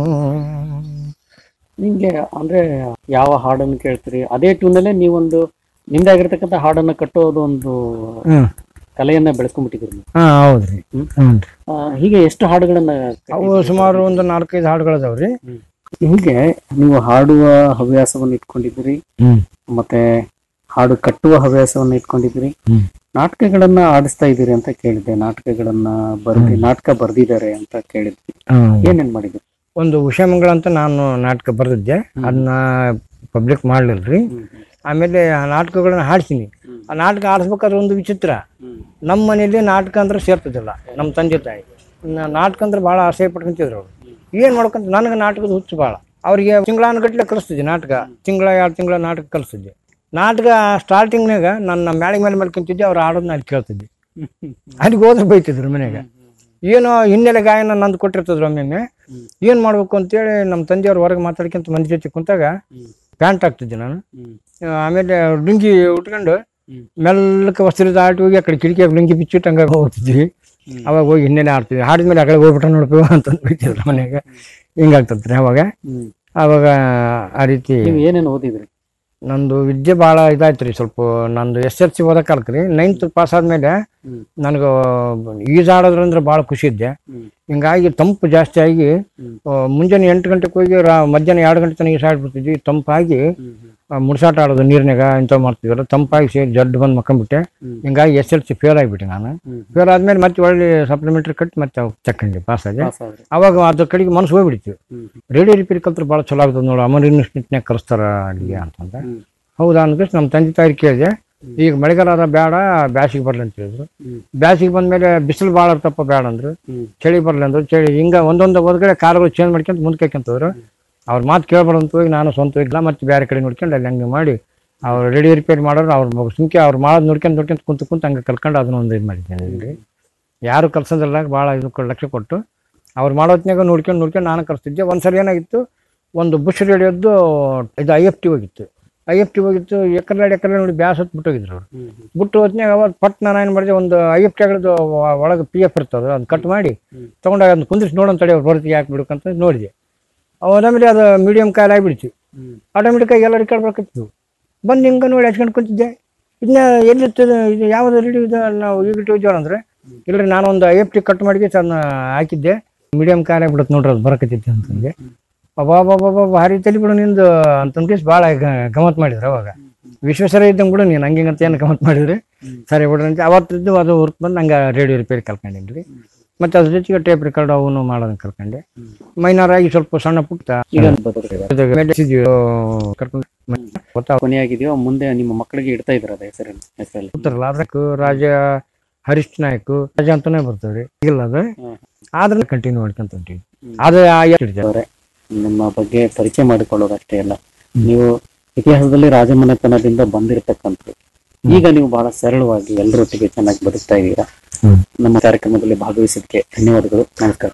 ನಿಮ್ಗೆ ಅಂದ್ರೆ ಯಾವ ಹಾಡನ್ನು ಕೇಳ್ತೀರಿ ಅದೇ ಟ್ಯೂನಲ್ಲೇ ನೀವೊಂದು ನಿಮ್ದಾಗಿರ್ತಕ್ಕಂಥ ಹಾಡನ್ನ ಕಟ್ಟೋದು ಒಂದು ಹ್ಮ್. ಕಲೆಯನ್ನ ಬೆಳೆಸ್ಕೊಂಡ್ಬಿಟ್ಟಿದ್ದೀರಿ ನೀವು. ಹಾ ಹೌದ್ರಿ ಹ್ಮ್. ಹ್ಞೂ ಆ, ಹೀಗೆ ಎಷ್ಟು ಹಾಡುಗಳನ್ನ ಅವು ಸುಮಾರು ಒಂದು ನಾಲ್ಕೈದು ಹಾಡುಗಳದಾವ್ರಿ ಹೀಗೆ ನೀವು ಹಾಡುವ ಹವ್ಯಾಸವನ್ನು ಇಟ್ಕೊಂಡಿದ್ದೀರಿ ಹ್ಮ್. ಮತ್ತೆ ಹಾಡು ಕಟ್ಟುವ ಹವ್ಯಾಸವನ್ನು ಇಟ್ಕೊಂಡಿದ್ದೀರಿ ಹ್ಮ್. ನಾಟಕಗಳನ್ನ ಆಡಿಸ್ತಾ ಇದ್ದೀರಿ ಅಂತ ಕೇಳಿದ್ದೆ ನಾಟಕಗಳನ್ನ ಬರ್ದಿ ನಾಟಕ ಬರ್ದಿದ್ದಾರೆ ಅಂತ ಕೇಳಿದ್ವಿ ಹ್ಮ್. ಏನೇನ್ ಮಾಡಿದ್ರಿ ಒಂದು ಉಷಾಮಂಗಳ ಅಂತ ನಾನು ನಾಟಕ ಬರೆದಿದ್ದೆ ಅದನ್ನ ಪಬ್ಲಿಕ್ ಮಾಡ್ಲಿಲ್ರಿ ಆಮೇಲೆ ಆ ನಾಟಕಗಳನ್ನ ಹಾಡ್ತೀನಿ ಆ ನಾಟಕ ಆಡಿಸ್ಬೇಕಾದ್ರೆ ಒಂದು ವಿಚಿತ್ರ ನಮ್ಮ ಮನೆಯಲ್ಲಿ ನಾಟಕ ಅಂದ್ರೆ ಸೇರ್ತದಿಲ್ಲ ನಮ್ಮ ತಂದೆ ತಾಯಿ ನ- ನಾಟಕ ಅಂದ್ರೆ ಭಾಳ ಆಸೆ ಪಟ್ಕೊಂತಿದ್ರು ಅವ್ರು ಏನು ಮಾಡ್ಕೊಂತ ನನಗೆ ನಾಟಕದ ಹುಚ್ಚು ಭಾಳ ಅವ್ರಿಗೆ ತಿಂಗಳಾನುಗಟ್ಲೆ ಕಲಿಸ್ತಿದ್ದೆ ನಾಟಕ ತಿಂಗಳ ಎರಡು ತಿಂಗಳ ನಾಟಕ ಕಲಿಸ್ತಿದ್ದೆ ನಾಟಕ ಸ್ಟಾರ್ಟಿಂಗ್ನಾಗ ನನ್ನ ಮ್ಯಾಳಿಗೆ ಮೇಲೆ ಮಲ್ಕೊಂತಿದ್ದೆ ಅವ್ರು ಆಡೋದನ್ನ ಅಲ್ಲಿ ಕೇಳ್ತಿದ್ದೆ ಅಲ್ಲಿಗೆ ಹೋದ್ರೆ ಬೈತಿದ್ರು ಮನೆಯಾಗ ಏನೋ ಹಿನ್ನೆಲೆ ಗಾಯನ ನಂದು ಕೊಟ್ಟಿರ್ತದ್ರು ಒಮ್ಮೊಮ್ಮೆ ಏನು ಮಾಡ್ಬೇಕು ಅಂತೇಳಿ ನಮ್ಮ ತಂದೆಯವ್ರು ಹೊರಗೆ ಮಾತಾಡ್ಕೊಂತ ಮಂದಿ ಜೊತೆ ಕುಂತಾಗ ಪ್ಯಾಂಟ್ ಹಾಕ್ತಿದ್ದೆ ನಾನು ಆ, ಆಮೇಲೆ ಲುಂಗಿ ಉಟ್ಕೊಂಡು ಮೆಲ್ಲಕ್ಕೆ ವಸ್ತ್ರ ದಾಟಿ ಹೋಗಿ ಆ ಕಡೆ ಕಿಟಕಿಯಾಗ ಲುಂಗಿ ಬಿಚ್ಚಿಟ್ಟು ಹಂಗಾಗಿ ಹೋಗ್ತಿದ್ವಿ ಅವಾಗ ಹೋಗಿ ಹಿನ್ನೆಲೆ ಆಡ್ತಿದ್ವಿ ಹಾಡಿದ್ಮೇಲೆ ಆ ಕಡೆ ಹೋಗ್ಬಿಟ್ರೆ ನೋಡ್ಬೇಕು ಅಂತ ಬೈತಿದ್ರು ಮನೆಯಾಗ ಹಿಂಗಾಗ್ತದ್ರಿ ಅವಾಗ ಅವಾಗ ಆ ರೀತಿ ನೀವು ಏನೇನು ಓದಿದ್ರಿ ನಂದು ವಿದ್ಯೆ ಭಾಳ ಇದಾಯ್ತು ರೀ ಸ್ವಲ್ಪ ನಂದು ಎಸ್ ಎಲ್ ಸಿ ಓದಕ್ಕಾಲ್ತು ರೀ ನೈನ್ತ್ ಪಾಸ್ ಆದ್ಮೇಲೆ ನನಗೆ ಈಜಾಡೋದ್ರಂದ್ರೆ ಭಾಳ ಖುಷಿ ಇದ್ದೆ ಹಿಂಗಾಗಿ ತಂಪು ಜಾಸ್ತಿ ಆಗಿ ಆ, ಮುಂಜಾನೆ ಎಂಟು ಗಂಟೆಗೆ ಹೋಗಿ ರಾ ಮಧ್ಯಾಹ್ನ ಎರಡು ಗಂಟೆ ತನಕ ಈಸಾಡ್ಬಿಡ್ತಿದ್ವಿ ತಂಪಾಗಿ ಆ, ಮುಡ್ಸಾಟ ಆಡೋದು ನೀರಿನಾಗ ಇಂಥವು ಮಾಡ್ತಿದ್ವಲ್ಲ ತಂಪಾಗಿ ಸೇರಿ ಜಡ್ ಬಂದು ಮಕ್ಕಂಬಿಟ್ಟೆ ಹಿಂಗಾಗಿ ಎಸ್ ಎಲ್ ಸಿ ಫೇಲ್ ಆಗಿಬಿಟ್ಟೆ ನಾನು ಫೇಲ್ ಆದ್ಮೇಲೆ ಮತ್ತೆ ಒಳ್ಳೆ ಸಪ್ಲಿಮೆಂಟ್ರಿ ಕಟ್ಟಿ ಮತ್ತೆ ಅವಾಗ ತಕೊಂಡೆ ಪಾಸ್ ಆಗಿ ಪಾಸ್ ಆದ್ರಿ. ಅವಾಗ ಅದ್ರ ಕಡೆಗೆ ಮನಸ್ಸು ಹೋಗ್ಬಿಡ್ತು ರೇಡಿಯೋ ರಿಪೇರಿ ಕಲ್ತ್ರೆ ಭಾಳ ಚಲೋ ಆಗ್ತದೆ ನೋಡು ಅಮರ್ ಯೂನಿವರ್ಸಿಟಿನಾಗ ಕಲಿಸ್ತಾರ ಅಲ್ಲಿಗೆ ಅಂತಂದ ಹೌದಾ ಅಂದ್ಬಿಟ್ಟು ನಮ್ಮ ತಂದೆ ತಾಯಿ ಕೇಳಿದೆ ಈಗ ಮಳೆಗಾಲ ಆದ ಬೇಡ ಬ್ಯಾಸಿಗೆ ಬರ್ಲಿ ಅಂತ ಹೇಳಿದ್ರು ಬ್ಯಾಸಿಗೆ ಬಂದ್ಮೇಲೆ ಬಿಸಿಲು ಭಾಳ ಇರ್ತಪ್ಪ ಬೇಡ ಅಂದ್ರು ಚಳಿ ಬರ್ಲಿ ಅಂದ್ರು ಚಳಿ ಹಿಂಗ ಒಂದೊಂದು ಹೊರಗಡೆ ಕಾರ್ಗಳು ಚೇಂಜ್ ಮಾಡ್ಕೊಂತ ಮುಂದೆ ಕೈಕೊಂತವ್ರು ಅವ್ರ ಮಾತು ಕೇಳ್ಬಾರ್ದು ಅಂತ ಹೋಗಿ ನಾನು ಸ್ವಂತ ಹೋಗಿಲ್ಲ ಮತ್ತೆ ಬೇರೆ ಕಡೆ ನೋಡ್ಕೊಂಡು ಅಲ್ಲಿ ಹಂಗೆ ಮಾಡಿ ಅವ್ರು ರೇಡಿಯೋ ರಿಪೇರಿ ಮಾಡೋರು ಅವ್ರ ಸುಮ್ಕೆ ಅವ್ರು ಮಾಡೋದು ನೋಡ್ಕೊಂಡು ನೋಡ್ಕೊಂಡು ಕುಂತು ಕುಂತು ಹಂಗೆ ಕಲ್ಕೊಂಡು ಅದನ್ನ ಒಂದು ಇದು ಮಾಡಿದ್ದೇನೆ ಇಲ್ಲಿ ಯಾರು ಕಲ್ಸೋದಿಲ್ಲ ಭಾಳ ಇದು ಕೊ- ಲಕ್ಷ್ಯ ಕೊಟ್ಟು ಅವ್ರು ಮಾಡೋತ್ನಾಗ ನೋಡ್ಕೊಂಡು ನೋಡ್ಕೊಂಡು ನಾನು ಕಲಿಸ್ತಿದ್ದೆ ಒಂದ್ಸಲ ಏನಾಗಿತ್ತು ಒಂದು ಬುಷ್ ರೇಡಿಯೋದ್ದು ಇದು ಐ ಎಫ್ ಟಿ ಹೋಗಿತ್ತು ಐ ಎಫ್ ಟಿ ಹೋಗಿತ್ತು ಎಕರೆ ಎಕರೆ ನೋಡಿ ಬ್ಯಾಸ್ ಹೊತ್ತು ಬಿಟ್ಟೋಗಿದ್ರು ಅವ್ರು ಬಿಟ್ಟು ಹೊತ್ನಾಗ ಅವಾಗ ಪಟ್ ನಾನು ಏನು ಮಾಡಿದೆ ಒಂದು ಐ ಎಫ್ ಟಿಗಳದ್ದು ಒಳಗೆ ಪಿ ಎಫ್ ಇರ್ತದೆ ಅದನ್ನ ಕಟ್ ಮಾಡಿ ತೊಗೊಂಡಾಗ ಅದನ್ನ ಕುಂದಿಸಿ ನೋಡೋಣ ತಡೆ ಅವ್ರು ಬರ್ತಿ ಯಾಕೆ ಬಿಡ್ಬೇಕಂತ ನೋಡಿದೆ ಆಮೇಲೆ ಅದು ಮೀಡಿಯಂ ಕಾಲ ಆಗಿಬಿಡ್ತು ಆಟೋಮೆಟಿಕ್ಕಾಗಿ ಎಲ್ಲ ರೆಕಾರ್ಡ್ ಬರ್ಕತ್ತಿದ್ವು ಬಂದು ಹಿಂಗೆ ನೋಡಿ ಹಚ್ಕೊಂಡು ಕುಂತಿದ್ದೆ ಇದನ್ನ ಎಲ್ಲಿ ಇರ್ತದೆ ಇದು ಯಾವ್ದು ರೆಡಿ ಇದೆ ನಾವು ಈಗ ಇಟ್ಟಿದ್ದೀವಿ ಅಂದ್ರೆ ಇಲ್ರಿ ನಾನು ಒಂದು ಐ ಎಫ್ ಟಿ ಕಟ್ ಮಾಡಿ ಅದನ್ನ ಹಾಕಿದ್ದೆ ಮೀಡಿಯಂ ಕಾಲ ಆಗ್ಬಿಡುತ್ತೆ ನೋಡ್ರಿ ಅದು ಬರಕತ್ತೈತಿ ಅಂತಂದೆ ಅಬ್ಬಾಬಾಬಾಬಾ ಭಾರಿ ತಲೆ ಬಿಡು ನಿಂದು ಅಂತಂದ್ಕೇಸ್ ಭಾಳ ಗಮತ್ ಮಾಡಿದ್ರು ಅವಾಗ ವಿಶ್ವೇಶ್ವರ ಇದ್ದಂಗೆ ಬಿಡು ನೀನು ಹಂಗೆ ಅಂತ ಏನು ಗಮತ್ ಮಾಡಿದ್ರಿ ಸರಿ ಬಿಡ್ರಿ ಅಂತ ಅವತ್ತಿದ್ದು ಅದು ಹೊರತು ಬಂದು ನಂಗೆ ರೇಡಿಯೋ ರಿಪೇರಿ ಕಲ್ಕೊಂಡಿದ್ರಿ ಮತ್ತೆ ಅದ್ರ ಜೊತೆಗೆ ಟೇಪ್ ರೆಕಾರ್ಡ್ ಅವನು ಮಾಡೋದನ್ನ ಕಲ್ಕೊಂಡೆ ಮೈನರ್ ಆಗಿ ಸ್ವಲ್ಪ ಸಣ್ಣ ಪುಟ್ಟ ಈಗ ಬದುಕಿದ್ದಾರೆ. ಇದು ಮೆಡಿಸಿದ್ವಿ, ಕರ್ಕೊಂಡು ಗೊತ್ತಾ ಕೊನೆಯಾಗಿದೆಯೋ ಮುಂದೆ ನಿಮ್ಮ ಮಕ್ಕಳಿಗೆ ಇಡ್ತಾ ಇದ್ರ ಅದ ಹೆಸರಿನ ಹೆಸರಲ್ಲಿ ಉತ್ತರಲ್ಲ ಅದಕ್ಕೆ ರಾಜ ಹರೀಶ್ ನಾಯಕ್ ರಾಜ ಅಂತಾನೆ ಬರ್ತವ್ರಿ ಇಲ್ಲ ಅದು ಆದ್ರೆ ಕಂಟಿನ್ಯೂ ಮಾಡ್ಕೊಂತ ಹೊಂಟಿವಿ ಅದು ಆ ಎಷ್ಟು ಅವರೇ ನಿಮ್ಮ ಬಗ್ಗೆ ಪರಿಚಯ ಮಾಡಿಕೊಳ್ಳೋದಷ್ಟೇ ಅಲ್ಲ ನೀವು ಇತಿಹಾಸದಲ್ಲಿ ರಾಜಮನೆತನದಿಂದ ಬಂದಿರತಕ್ಕಂಥದ್ದು ಈಗ ನೀವು ಬಹಳ ಸರಳವಾಗಿ ಎಲ್ಲರೊಟ್ಟಿಗೆ ಚೆನ್ನಾಗಿ ಬದುಕ್ತಾ ಇದ್ದೀರಾ ನಮ್ಮ ಕಾರ್ಯಕ್ರಮದಲ್ಲಿ ಭಾಗವಹಿಸಿದ್ದಕ್ಕೆ ಧನ್ಯವಾದಗಳು ನಮಸ್ಕಾರ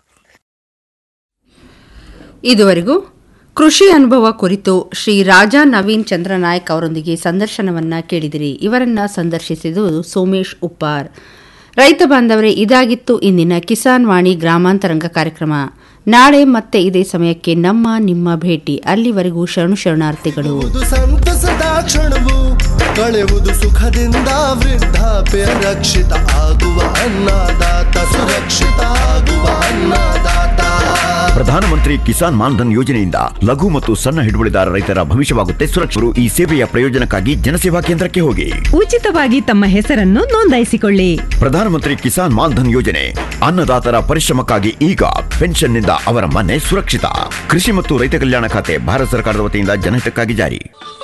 ಇದುವರೆಗೂ ಕೃಷಿ ಅನುಭವ ಕುರಿತು ಶ್ರೀ ರಾಜಾ ನವೀನ್ ಚಂದ್ರನಾಯಕ್ ಅವರೊಂದಿಗೆ ಸಂದರ್ಶನವನ್ನ ಕೇಳಿದಿರಿ ಇವರನ್ನ ಸಂದರ್ಶಿಸಿದುದು ಸೋಮೇಶ್ ಉಪ್ಪಾರ್ ರೈತ ಬಾಂಧವರೇ ಇದಾಗಿತ್ತು ಇಂದಿನ ಕಿಸಾನ್ ವಾಣಿ ಗ್ರಾಮಾಂತರಂಗ ಕಾರ್ಯಕ್ರಮ ನಾಳೆ ಮತ್ತೆ ಇದೇ ಸಮಯಕ್ಕೆ ನಮ್ಮ ನಿಮ್ಮ ಭೇಟಿ ಅಲ್ಲಿವರೆಗೂ ಶರಣು ಶರಣಾರ್ಥಿಗಳು ಇದು ಸಂತಸದ ಕ್ಷಣವು ಕಳೆಯುವುದು ಸುಖದಿಂದ ವೃದ್ಧಾಪ್ಯ ರಕ್ಷಿತ ಆಗುವ ಅನ್ನದಾತ ಸುರಕ್ಷಿತ ಆಗುವ ಅನ್ನದಾತ ಪ್ರಧಾನಮಂತ್ರಿ ಕಿಸಾನ್ ಮಾನ್ಧನ್ ಯೋಜನೆಯಿಂದ ಲಘು ಮತ್ತು ಸಣ್ಣ ಹಿಡುವಳಿದಾರ ರೈತರ ಭವಿಷ್ಯವಾಗುತ್ತೆ ಸುರಕ್ಷಿತರು ಈ ಸೇವೆಯ ಪ್ರಯೋಜನಕ್ಕಾಗಿ ಜನಸೇವಾ ಕೇಂದ್ರಕ್ಕೆ ಹೋಗಿ ಉಚಿತವಾಗಿ ತಮ್ಮ ಹೆಸರನ್ನು ನೋಂದಾಯಿಸಿಕೊಳ್ಳಿ ಪ್ರಧಾನಮಂತ್ರಿ ಕಿಸಾನ್ ಮಾನ್ಧನ್ ಯೋಜನೆ ಅನ್ನದಾತರ ಪರಿಶ್ರಮಕ್ಕಾಗಿ ಈಗ ಪೆನ್ಷನ್ನಿಂದ ಅವರ ಮನೆ ಸುರಕ್ಷಿತ ಕೃಷಿ ಮತ್ತು ರೈತ ಕಲ್ಯಾಣ ಖಾತೆ ಭಾರತ ಸರ್ಕಾರದ ವತಿಯಿಂದ ಜನಹಿತಕ್ಕಾಗಿ ಜಾರಿ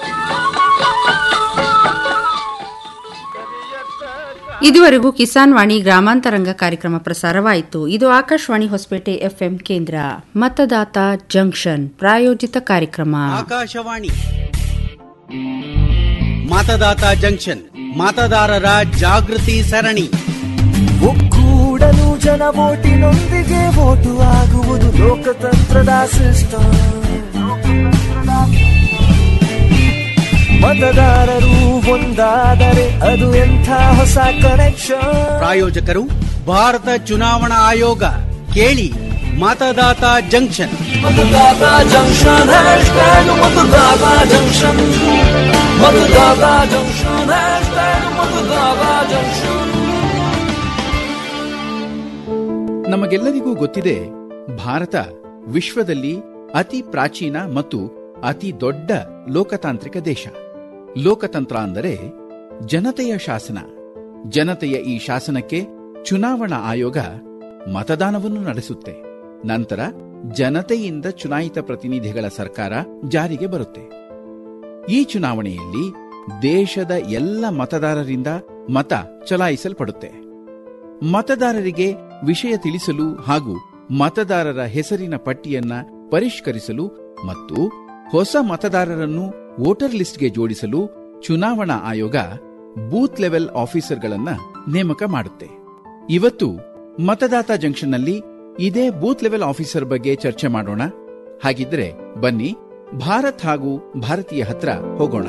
ಇದುವರೆಗೂ ಕಿಸಾನ್ ವಾಣಿ ಗ್ರಾಮಾಂತರಂಗ ಕಾರ್ಯಕ್ರಮ ಪ್ರಸಾರವಾಯಿತು ಇದು ಆಕಾಶವಾಣಿ ಹೊಸಪೇಟೆ ಎಫ್ಎಂ ಕೇಂದ್ರ ಮತದಾತ ಜಂಕ್ಷನ್ ಪ್ರಾಯೋಜಿತ ಕಾರ್ಯಕ್ರಮ ಆಕಾಶವಾಣಿ ಮತದಾತ ಜಂಕ್ಷನ್ ಮತದಾರರ ಜಾಗೃತಿ ಸರಣಿ ಒಕ್ಕೂಡಲು ಜನ ಓಟಿನೊಂದಿಗೆ ಓಟು ಆಗುವುದು ಲೋಕತಂತ್ರದ ಸಿಸ್ಟಮ್ ಮತದಾರರು ಒಂದಾದರೆ ಅದು ಎಂಥ ಹೊಸ ಕನೆಕ್ಷನ್ ಪ್ರಾಯೋಜಕರು ಭಾರತ ಚುನಾವಣಾ ಆಯೋಗ ಕೇಳಿ Matdata junction Matdata junction hashtag Matdata junction Matdata junction hashtag Matdata junction ನಮಗೆಲ್ಲರಿಗೂ ಗೊತ್ತಿದೆ ಭಾರತ ವಿಶ್ವದಲ್ಲಿ ಅತಿ ಪ್ರಾಚೀನ ಮತ್ತು ಅತಿ ದೊಡ್ಡ ಲೋಕತಾಂತ್ರಿಕ ದೇಶ ಲೋಕತಂತ್ರ ಅಂದರೆ ಜನತೆಯ ಶಾಸನ ಜನತೆಯ ಈ ಶಾಸನಕ್ಕೆ ಚುನಾವಣಾ ಆಯೋಗ ಮತದಾನವನ್ನು ನಡೆಸುತ್ತೆ ನಂತರ ಜನತೆಯಿಂದ ಚುನಾಯಿತ ಪ್ರತಿನಿಧಿಗಳ ಸರ್ಕಾರ ಜಾರಿಗೆ ಬರುತ್ತೆ ಈ ಚುನಾವಣೆಯಲ್ಲಿ ದೇಶದ ಎಲ್ಲ ಮತದಾರರಿಂದ ಮತ ಚಲಾಯಿಸಲ್ಪಡುತ್ತೆ ಮತದಾರರಿಗೆ ವಿಷಯ ತಿಳಿಸಲು ಹಾಗೂ ಮತದಾರರ ಹೆಸರಿನ ಪಟ್ಟಿಯನ್ನ ಪರಿಷ್ಕರಿಸಲು ಮತ್ತು ಹೊಸ ಮತದಾರರನ್ನು ವೋಟರ್ ಲಿಸ್ಟ್ಗೆ ಜೋಡಿಸಲು ಚುನಾವಣಾ ಆಯೋಗ ಬೂತ್ ಲೆವೆಲ್ ಆಫೀಸರ್ಗಳನ್ನ ನೇಮಕ ಮಾಡುತ್ತೆ ಇವತ್ತು ಮತದಾತ ಜಂಕ್ಷನ್ನಲ್ಲಿ ಇದೇ ಬೂತ್ ಲೆವೆಲ್ ಆಫೀಸರ್ ಬಗ್ಗೆ ಚರ್ಚೆ ಮಾಡೋಣ ಹಾಗಿದ್ರೆ ಬನ್ನಿ ಭಾರತ್ ಹಾಗೂ ಭಾರತೀಯ ಹತ್ರ ಹೋಗೋಣ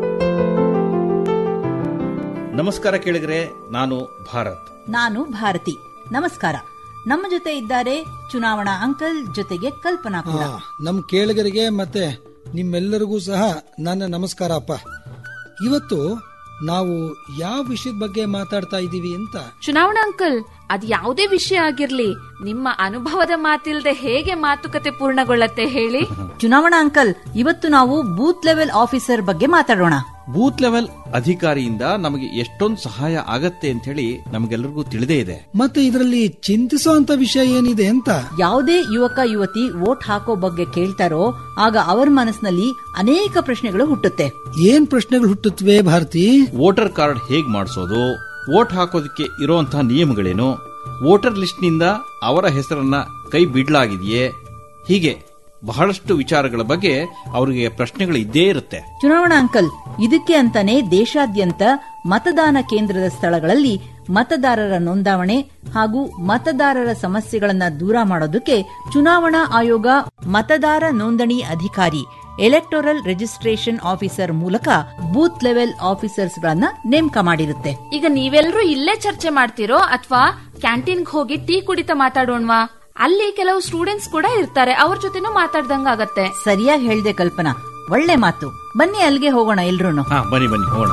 ನಮಸ್ಕಾರ ಕೇಳಿದ್ರೆ ನಾನು ಭಾರತ್ ನಾನು ಭಾರತಿ ನಮಸ್ಕಾರ ನಮ್ಮ ಜೊತೆ ಇದ್ದಾರೆ ಚುನಾವಣಾ ಅಂಕಲ್ ಜೊತೆಗೆ ಕಲ್ಪನಾ ಕೂಡ ಹಾ, ನಮ್ ಕೇಳಿಗರಿಗೆ ಮತ್ತೆ ನಿಮ್ಮೆಲ್ಲರಿಗೂ ಸಹ ನನ್ನ ನಮಸ್ಕಾರ ಅಪ್ಪ ಇವತ್ತು ನಾವು ಯಾವ ವಿಷಯದ ಬಗ್ಗೆ ಮಾತಾಡ್ತಾ ಇದ್ದೀವಿ ಅಂತ ಚುನಾವಣಾ ಅಂಕಲ್ ಅದ್ ಯಾವುದೇ ವಿಷಯ ಆಗಿರ್ಲಿ ನಿಮ್ಮ ಅನುಭವದ ಮಾತಿಲ್ದೆ ಹೇಗೆ ಮಾತುಕತೆ ಪೂರ್ಣಗೊಳ್ಳತ್ತೆ ಹೇಳಿ ಚುನಾವಣಾ ಅಂಕಲ್ ಇವತ್ತು ನಾವು ಬೂತ್ ಲೆವೆಲ್ ಆಫೀಸರ್ ಬಗ್ಗೆ ಮಾತಾಡೋಣ ಬೂತ್ ಲೆವೆಲ್ ಅಧಿಕಾರಿಯಿಂದ ನಮಗೆ ಎಷ್ಟೊಂದು ಸಹಾಯ ಆಗತ್ತೆ ಅಂತ ಹೇಳಿ ನಮಗೆಲ್ಲರಿಗೂ ತಿಳಿದೇ ಇದೆ ಮತ್ತೆ ಇದರಲ್ಲಿ ಚಿಂತಿಸುವಂತ ವಿಷಯ ಏನಿದೆ ಅಂತ ಯಾವುದೇ ಯುವಕ ಯುವತಿ ವೋಟ್ ಹಾಕೋ ಬಗ್ಗೆ ಕೇಳ್ತಾರೋ ಆಗ ಅವರ ಮನಸ್ಸಿನಲ್ಲಿ ಅನೇಕ ಪ್ರಶ್ನೆಗಳು ಹುಟ್ಟುತ್ತೆ ಏನ್ ಪ್ರಶ್ನೆಗಳು ಹುಟ್ಟುತ್ತವೆ ಭಾರತಿ ವೋಟರ್ ಕಾರ್ಡ್ ಹೇಗ್ ಮಾಡಿಸೋದು ವೋಟ್ ಹಾಕೋದಕ್ಕೆ ಇರುವಂತಹ ನಿಯಮಗಳೇನು ವೋಟರ್ ಲಿಸ್ಟ್ನಿಂದ ಅವರ ಹೆಸರನ್ನ ಕೈ ಬಿಡ್ಲಾಗಿದೆಯೇ ಹೀಗೆ ಬಹಳಷ್ಟು ವಿಚಾರಗಳ ಬಗ್ಗೆ ಅವರಿಗೆ ಪ್ರಶ್ನೆಗಳು ಇದ್ದೇ ಇರುತ್ತೆ ಚುನಾವಣಾ ಅಂಕಲ್ ಇದಕ್ಕೆ ಅಂತಾನೆ ದೇಶಾದ್ಯಂತ ಮತದಾನ ಕೇಂದ್ರದ ಸ್ಥಳಗಳಲ್ಲಿ ಮತದಾರರ ನೋಂದಾವಣೆ ಹಾಗೂ ಮತದಾರರ ಸಮಸ್ಯೆಗಳನ್ನ ದೂರ ಮಾಡೋದಕ್ಕೆ ಚುನಾವಣಾ ಆಯೋಗ ಮತದಾರ ನೋಂದಣಿ ಅಧಿಕಾರಿ ಎಲೆಕ್ಟೋರಲ್ ರಿಜಿಸ್ಟ್ರೇಷನ್ ಆಫೀಸರ್ ಮೂಲಕ ಬೂತ್ ಲೆವೆಲ್ ಆಫೀಸರ್ಸ್ ಗಳನ್ನ ನೇಮಕ ಮಾಡಿರುತ್ತೆ ಈಗ ನೀವೆಲ್ಲರೂ ಇಲ್ಲೇ ಚರ್ಚೆ ಮಾಡ್ತಿರೋ ಅಥವಾ ಕ್ಯಾಂಟೀನ್ಗೆ ಹೋಗಿ ಟೀ ಕುಡಿತ ಮಾತಾಡೋಣವಾ ಅಲ್ಲಿ ಕೆಲವು ಸ್ಟೂಡೆಂಟ್ಸ್ ಕೂಡ ಇರ್ತಾರೆ ಅವ್ರ ಜೊತೆನೂ ಮಾತಾಡ್ದಂಗಾಗತ್ತೆ ಸರಿಯಾಗಿ ಹೇಳ್ದೆ ಕಲ್ಪನಾ ಒಳ್ಳೆ ಮಾತು ಬನ್ನಿ ಅಲ್ಲಿಗೆ ಹೋಗೋಣ ಎಲ್ರೂನು ಹಾ ಬನ್ನಿ ಬನ್ನಿ ಹೋಗೋಣ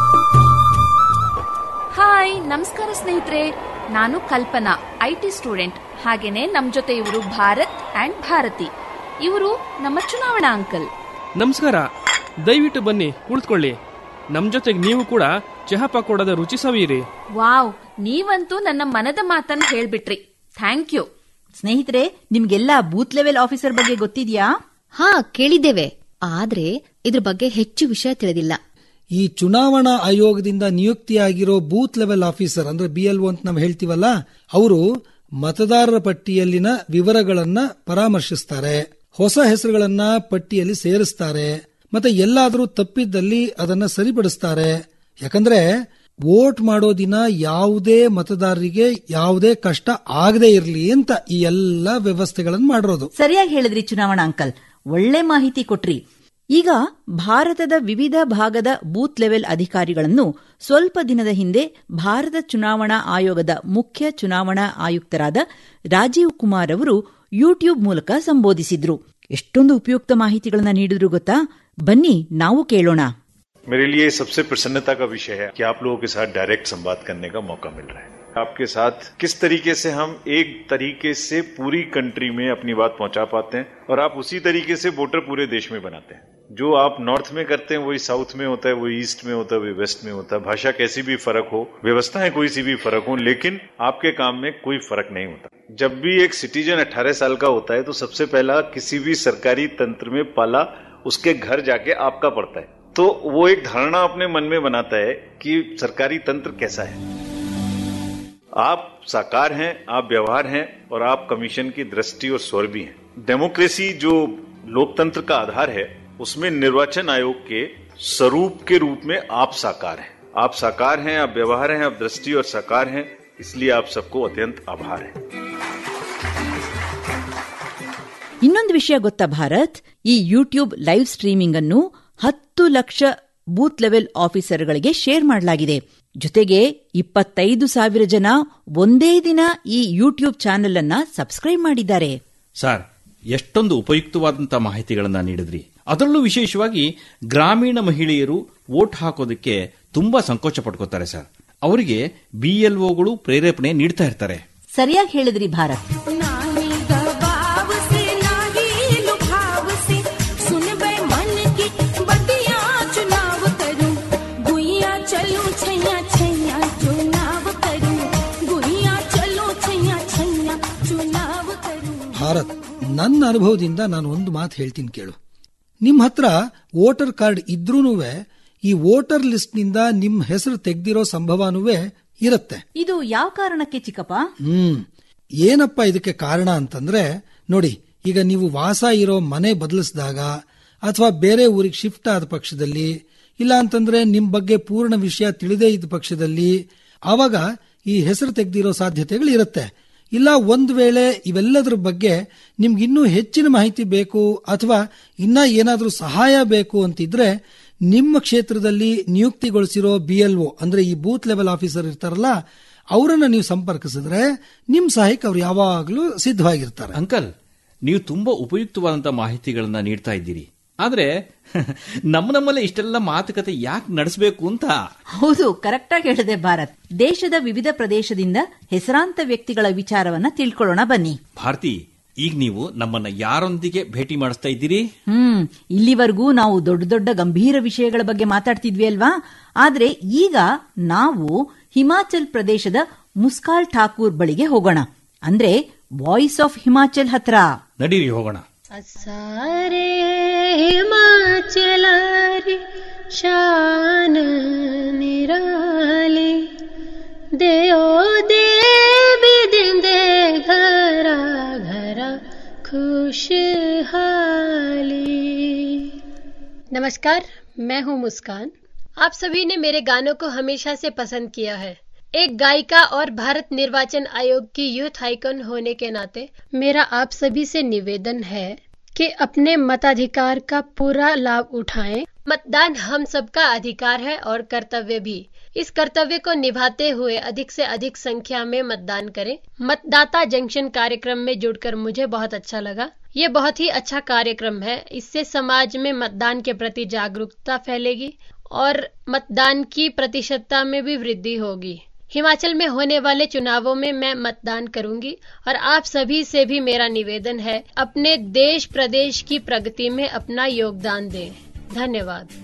ಹಾಯ್ ನಮಸ್ಕಾರ ಸ್ನೇಹಿತರೆ ನಾನು ಕಲ್ಪನಾ ಐ ಟಿ ಸ್ಟೂಡೆಂಟ್ ಹಾಗೇನೆ ನಮ್ ಜೊತೆ ಇವರು ಭಾರತ್ ಅಂಡ್ ಭಾರತಿ ಇವರು ನಮ್ಮ ಚುನಾವಣಾ ಅಂಕಲ್ ನಮಸ್ಕಾರ ದಯವಿಟ್ಟು ಬನ್ನಿ ಕುಳಿತುಕೊಳ್ಳಿ ನಮ್ ಜೊತೆಗೆ ನೀವು ಕೂಡ ಚಹಾ ಪಕೋಡದ ರುಚಿ ಸವಿಯಿರಿ ವಾವ್ ನೀವಂತೂ ನನ್ನ ಮನದ ಮಾತನ್ನ ಹೇಳ್ಬಿಟ್ರಿ ಥ್ಯಾಂಕ್ ಯು ಸ್ನೇಹಿತರೆ ನಿಮ್ಗೆಲ್ಲ ಬೂತ್ ಲೆವೆಲ್ ಆಫೀಸರ್ ಬಗ್ಗೆ ಗೊತ್ತಿದ್ಯಾ ಹಾ ಕೇಳಿದ್ದೇವೆ ಆದ್ರೆ ಇದ್ರ ಬಗ್ಗೆ ಹೆಚ್ಚು ವಿಷಯ ತಿಳಿದಿಲ್ಲ ಈ ಚುನಾವಣಾ ಆಯೋಗದಿಂದ ನಿಯುಕ್ತಿಯಾಗಿರೋ ಬೂತ್ ಲೆವೆಲ್ ಆಫೀಸರ್ ಅಂದ್ರೆ ಬಿ ಎಲ್ ಅಂತ ನಾವು ಹೇಳ್ತೀವಲ್ಲ ಅವರು ಮತದಾರರ ಪಟ್ಟಿಯಲ್ಲಿನ ವಿವರಗಳನ್ನ ಪರಾಮರ್ಶಿಸ್ತಾರೆ ಹೊಸ ಹೆಸರುಗಳನ್ನ ಪಟ್ಟಿಯಲ್ಲಿ ಸೇರಿಸ್ತಾರೆ ಮತ್ತೆ ಎಲ್ಲಾದರೂ ತಪ್ಪಿದ್ದಲ್ಲಿ ಅದನ್ನ ಸರಿಪಡಿಸ್ತಾರೆ ಯಾಕಂದ್ರೆ ವೋಟ್ ಮಾಡೋ ದಿನ ಯಾವುದೇ ಮತದಾರರಿಗೆ ಯಾವುದೇ ಕಷ್ಟ ಆಗದೆ ಇರಲಿ ಅಂತ ಈ ಎಲ್ಲ ವ್ಯವಸ್ಥೆಗಳನ್ನು ಮಾಡಿರೋದು ಸರಿಯಾಗಿ ಹೇಳಿದ್ರಿ ಚುನಾವಣಾ ಅಂಕಲ್ ಒಳ್ಳೆ ಮಾಹಿತಿ ಕೊಟ್ರಿ ಈಗ ಭಾರತದ ವಿವಿಧ ಭಾಗದ ಬೂತ್ ಲೆವೆಲ್ ಅಧಿಕಾರಿಗಳನ್ನು ಸ್ವಲ್ಪ ದಿನದ ಹಿಂದೆ ಭಾರತ ಚುನಾವಣಾ ಆಯೋಗದ ಮುಖ್ಯ ಚುನಾವಣಾ ಆಯುಕ್ತರಾದ ರಾಜೀವ್ ಕುಮಾರ್ ಅವರು ಯೂಟ್ಯೂಬ್ ಮೂಲಕ ಸಂಬೋಧಿಸಿದ್ರು ಎಷ್ಟೊಂದು ಉಪಯುಕ್ತ ಮಾಹಿತಿಗಳನ್ನ ನೀಡಿದ್ರು ಗೊತ್ತಾ ಬನ್ನಿ ನಾವು ಕೇಳೋಣ मेरे लिए सबसे प्रसन्नता का विषय है कि आप लोगों के साथ डायरेक्ट संवाद करने का मौका मिल रहा है आपके साथ किस तरीके से हम एक तरीके से पूरी कंट्री में अपनी बात पहुंचा पाते हैं और आप उसी तरीके से वोटर पूरे देश में बनाते हैं जो आप नॉर्थ में करते हैं वही साउथ में होता है वही ईस्ट में होता है वही वेस्ट में होता है भाषा कैसी भी फर्क हो व्यवस्थाएं कोई सी भी फर्क हो लेकिन आपके काम में कोई फर्क नहीं होता जब भी एक सिटीजन 18 साल का होता है तो सबसे पहला किसी भी सरकारी तंत्र में पाला उसके घर जाके आपका पड़ता है तो वो एक धारणा अपने मन में बनाता है कि सरकारी तंत्र कैसा है आप साकार हैं आप व्यवहार हैं और आप कमीशन की दृष्टि और स्वर भी हैं डेमोक्रेसी जो लोकतंत्र का आधार है उसमें निर्वाचन आयोग के स्वरूप के रूप में आप साकार हैं आप साकार हैं आप व्यवहार हैं आप दृष्टि और साकार हैं इसलिए आप सबको अत्यंत आभार है ಇನ್ನೊಂದು ವಿಷಯ ಗೊತ್ತಾ ಭಾರತ್ ಈ ಯೂಟ್ಯೂಬ್ ಲೈವ್ ಸ್ಟ್ರೀಮಿಂಗ್ ಅನ್ನು ಹತ್ತು ಲಕ್ಷ ಬೂತ್ ಲೆವೆಲ್ ಆಫೀಸರ್ಗಳಿಗೆ ಶೇರ್ ಮಾಡಲಾಗಿದೆ ಜೊತೆಗೆ ಇಪ್ಪತ್ತೈದು ಸಾವಿರ ಜನ ಒಂದೇ ದಿನ ಈ ಯೂಟ್ಯೂಬ್ ಚಾನೆಲ್ ಅನ್ನ ಸಬ್ಸ್ಕ್ರೈಬ್ ಮಾಡಿದ್ದಾರೆ ಸರ್ ಎಷ್ಟೊಂದು ಉಪಯುಕ್ತವಾದಂತಹ ಮಾಹಿತಿಗಳನ್ನ ನೀಡಿದ್ರಿ ಅದರಲ್ಲೂ ವಿಶೇಷವಾಗಿ ಗ್ರಾಮೀಣ ಮಹಿಳೆಯರು ವೋಟ್ ಹಾಕೋದಕ್ಕೆ ತುಂಬಾ ಸಂಕೋಚ ಪಡ್ಕೋತಾರೆ ಸರ್ ಅವರಿಗೆ ಬಿಎಲ್ಒಗಳು ಪ್ರೇರೇಪಣೆ ನೀಡ್ತಾ ಇರ್ತಾರೆ ಸರಿಯಾಗಿ ಹೇಳಿದ್ರಿ ಭಾರತ್ नाही दबाव से नाही लुभाव से चलूं छैया छैया चुनाव करूं गुड़िया चलूं छैया छैया चुनाव करूं ಭಾರತ್ ನನ್ನ ಅನುಭವದಿಂದ ನಾನು ಒಂದು ಮಾತು ಹೇಳ್ತೀನಿ ಕೇಳು ನಿಮ್ಮ ಹತ್ರ ವೋಟರ್ ಕಾರ್ಡ್ ಇದ್ರೂನು ಈ ವೋಟರ್ ಲಿಸ್ಟ್ ನಿಂದ ನಿಮ್ ಹೆಸರು ತೆಗ್ದಿರೋ ಸಂಭವನೂ ಇರುತ್ತೆ ಇದು ಯಾವ ಕಾರಣಕ್ಕೆ ಚಿಕ್ಕಪ್ಪ ಹ್ಮ್ ಏನಪ್ಪ ಇದಕ್ಕೆ ಕಾರಣ ಅಂತಂದ್ರೆ ನೋಡಿ ಈಗ ನೀವು ವಾಸ ಇರೋ ಮನೆ ಬದಲಿಸಿದಾಗ ಅಥವಾ ಬೇರೆ ಊರಿಗೆ ಶಿಫ್ಟ್ ಆದ ಪಕ್ಷದಲ್ಲಿ ಇಲ್ಲ ಅಂತಂದ್ರೆ ನಿಮ್ ಬಗ್ಗೆ ಪೂರ್ಣ ವಿಷಯ ತಿಳಿದೇ ಇದ್ದ ಪಕ್ಷದಲ್ಲಿ ಆವಾಗ ಈ ಹೆಸರು ತೆಗೆದಿರೋ ಸಾಧ್ಯತೆಗಳು ಇರುತ್ತೆ ಇಲ್ಲ ಒಂದ್ ವೇಳೆ ಇವೆಲ್ಲದರ ಬಗ್ಗೆ ನಿಮ್ಗೆ ಇನ್ನೂ ಹೆಚ್ಚಿನ ಮಾಹಿತಿ ಬೇಕು ಅಥವಾ ಇನ್ನ ಏನಾದ್ರೂ ಸಹಾಯ ಬೇಕು ಅಂತಿದ್ರೆ ನಿಮ್ಮ ಕ್ಷೇತ್ರದಲ್ಲಿ ನಿಯುಕ್ತಿಗೊಳಿಸಿರೋ ಬಿ ಎಲ್ ಒ ಅಂದ್ರೆ ಈ ಬೂತ್ ಲೆವೆಲ್ ಆಫೀಸರ್ ಇರ್ತಾರಲ್ಲ ಅವರನ್ನ ನೀವು ಸಂಪರ್ಕಿಸಿದ್ರೆ ನಿಮ್ ಸಹಾಯಕ್ಕೆ ಅವ್ರು ಯಾವಾಗಲೂ ಸಿದ್ಧವಾಗಿರ್ತಾರೆ ಅಂಕಲ್ ನೀವು ತುಂಬಾ ಉಪಯುಕ್ತವಾದಂತಹ ಮಾಹಿತಿಗಳನ್ನ ನೀಡ್ತಾ ಇದ್ದೀರಿ ಆದ್ರೆ ನಮ್ಮ ನಮ್ಮಲ್ಲೇ ಇಷ್ಟೆಲ್ಲ ಮಾತುಕತೆ ಯಾಕೆ ನಡೆಸಬೇಕು ಅಂತ ಹೌದು ಕರೆಕ್ಟಾಗಿ ಹೇಳಿದೆ ಭಾರತ್ ದೇಶದ ವಿವಿಧ ಪ್ರದೇಶದಿಂದ ಹೆಸರಾಂತ ವ್ಯಕ್ತಿಗಳ ವಿಚಾರವನ್ನ ತಿಳ್ಕೊಳ್ಳೋಣ ಬನ್ನಿ ಭಾರತಿ ಈಗ ನೀವು ನಮ್ಮನ್ನ ಯಾರೊಂದಿಗೆ ಭೇಟಿ ಮಾಡಿಸ್ತಾ ಇದ್ದೀರಿ ಹ್ಮ್ ಇಲ್ಲಿವರೆಗೂ ನಾವು ದೊಡ್ಡ ದೊಡ್ಡ ಗಂಭೀರ ವಿಷಯಗಳ ಬಗ್ಗೆ ಮಾತಾಡ್ತಿದ್ವಿ ಅಲ್ವಾ ಆದ್ರೆ ಈಗ ನಾವು ಹಿಮಾಚಲ್ ಪ್ರದೇಶದ ಮುಸ್ಕಾಲ್ ಠಾಕೂರ್ ಬಳಿಗೆ ಹೋಗೋಣ ಅಂದ್ರೆ ವಾಯ್ಸ್ ಆಫ್ ಹಿಮಾಚಲ್ ಹತ್ರ ನಡೀರಿ ಹೋಗೋಣ सारे हिमाचलारी शान निराली देओ देवी दिंदे घरा घरा खुशहाली नमस्कार मैं हूँ मुस्कान आप सभी ने मेरे गानों को हमेशा से पसंद किया है एक गायिका और भारत निर्वाचन आयोग की यूथ आइकन होने के नाते मेरा आप सभी से निवेदन है कि अपने मताधिकार का पूरा लाभ उठाएं। मतदान हम सबका अधिकार है और कर्तव्य भी इस कर्तव्य को निभाते हुए अधिक से अधिक संख्या में मतदान करें मतदाता जंक्शन कार्यक्रम में जुड़कर मुझे बहुत अच्छा लगा ये बहुत ही अच्छा कार्यक्रम है इससे समाज में मतदान के प्रति जागरूकता फैलेगी और मतदान की प्रतिशतता में भी वृद्धि होगी हिमाचल में होने वाले चुनावों में मैं मतदान करूंगी और आप सभी से भी मेरा निवेदन है अपने देश प्रदेश की प्रगति में अपना योगदान दें धन्यवाद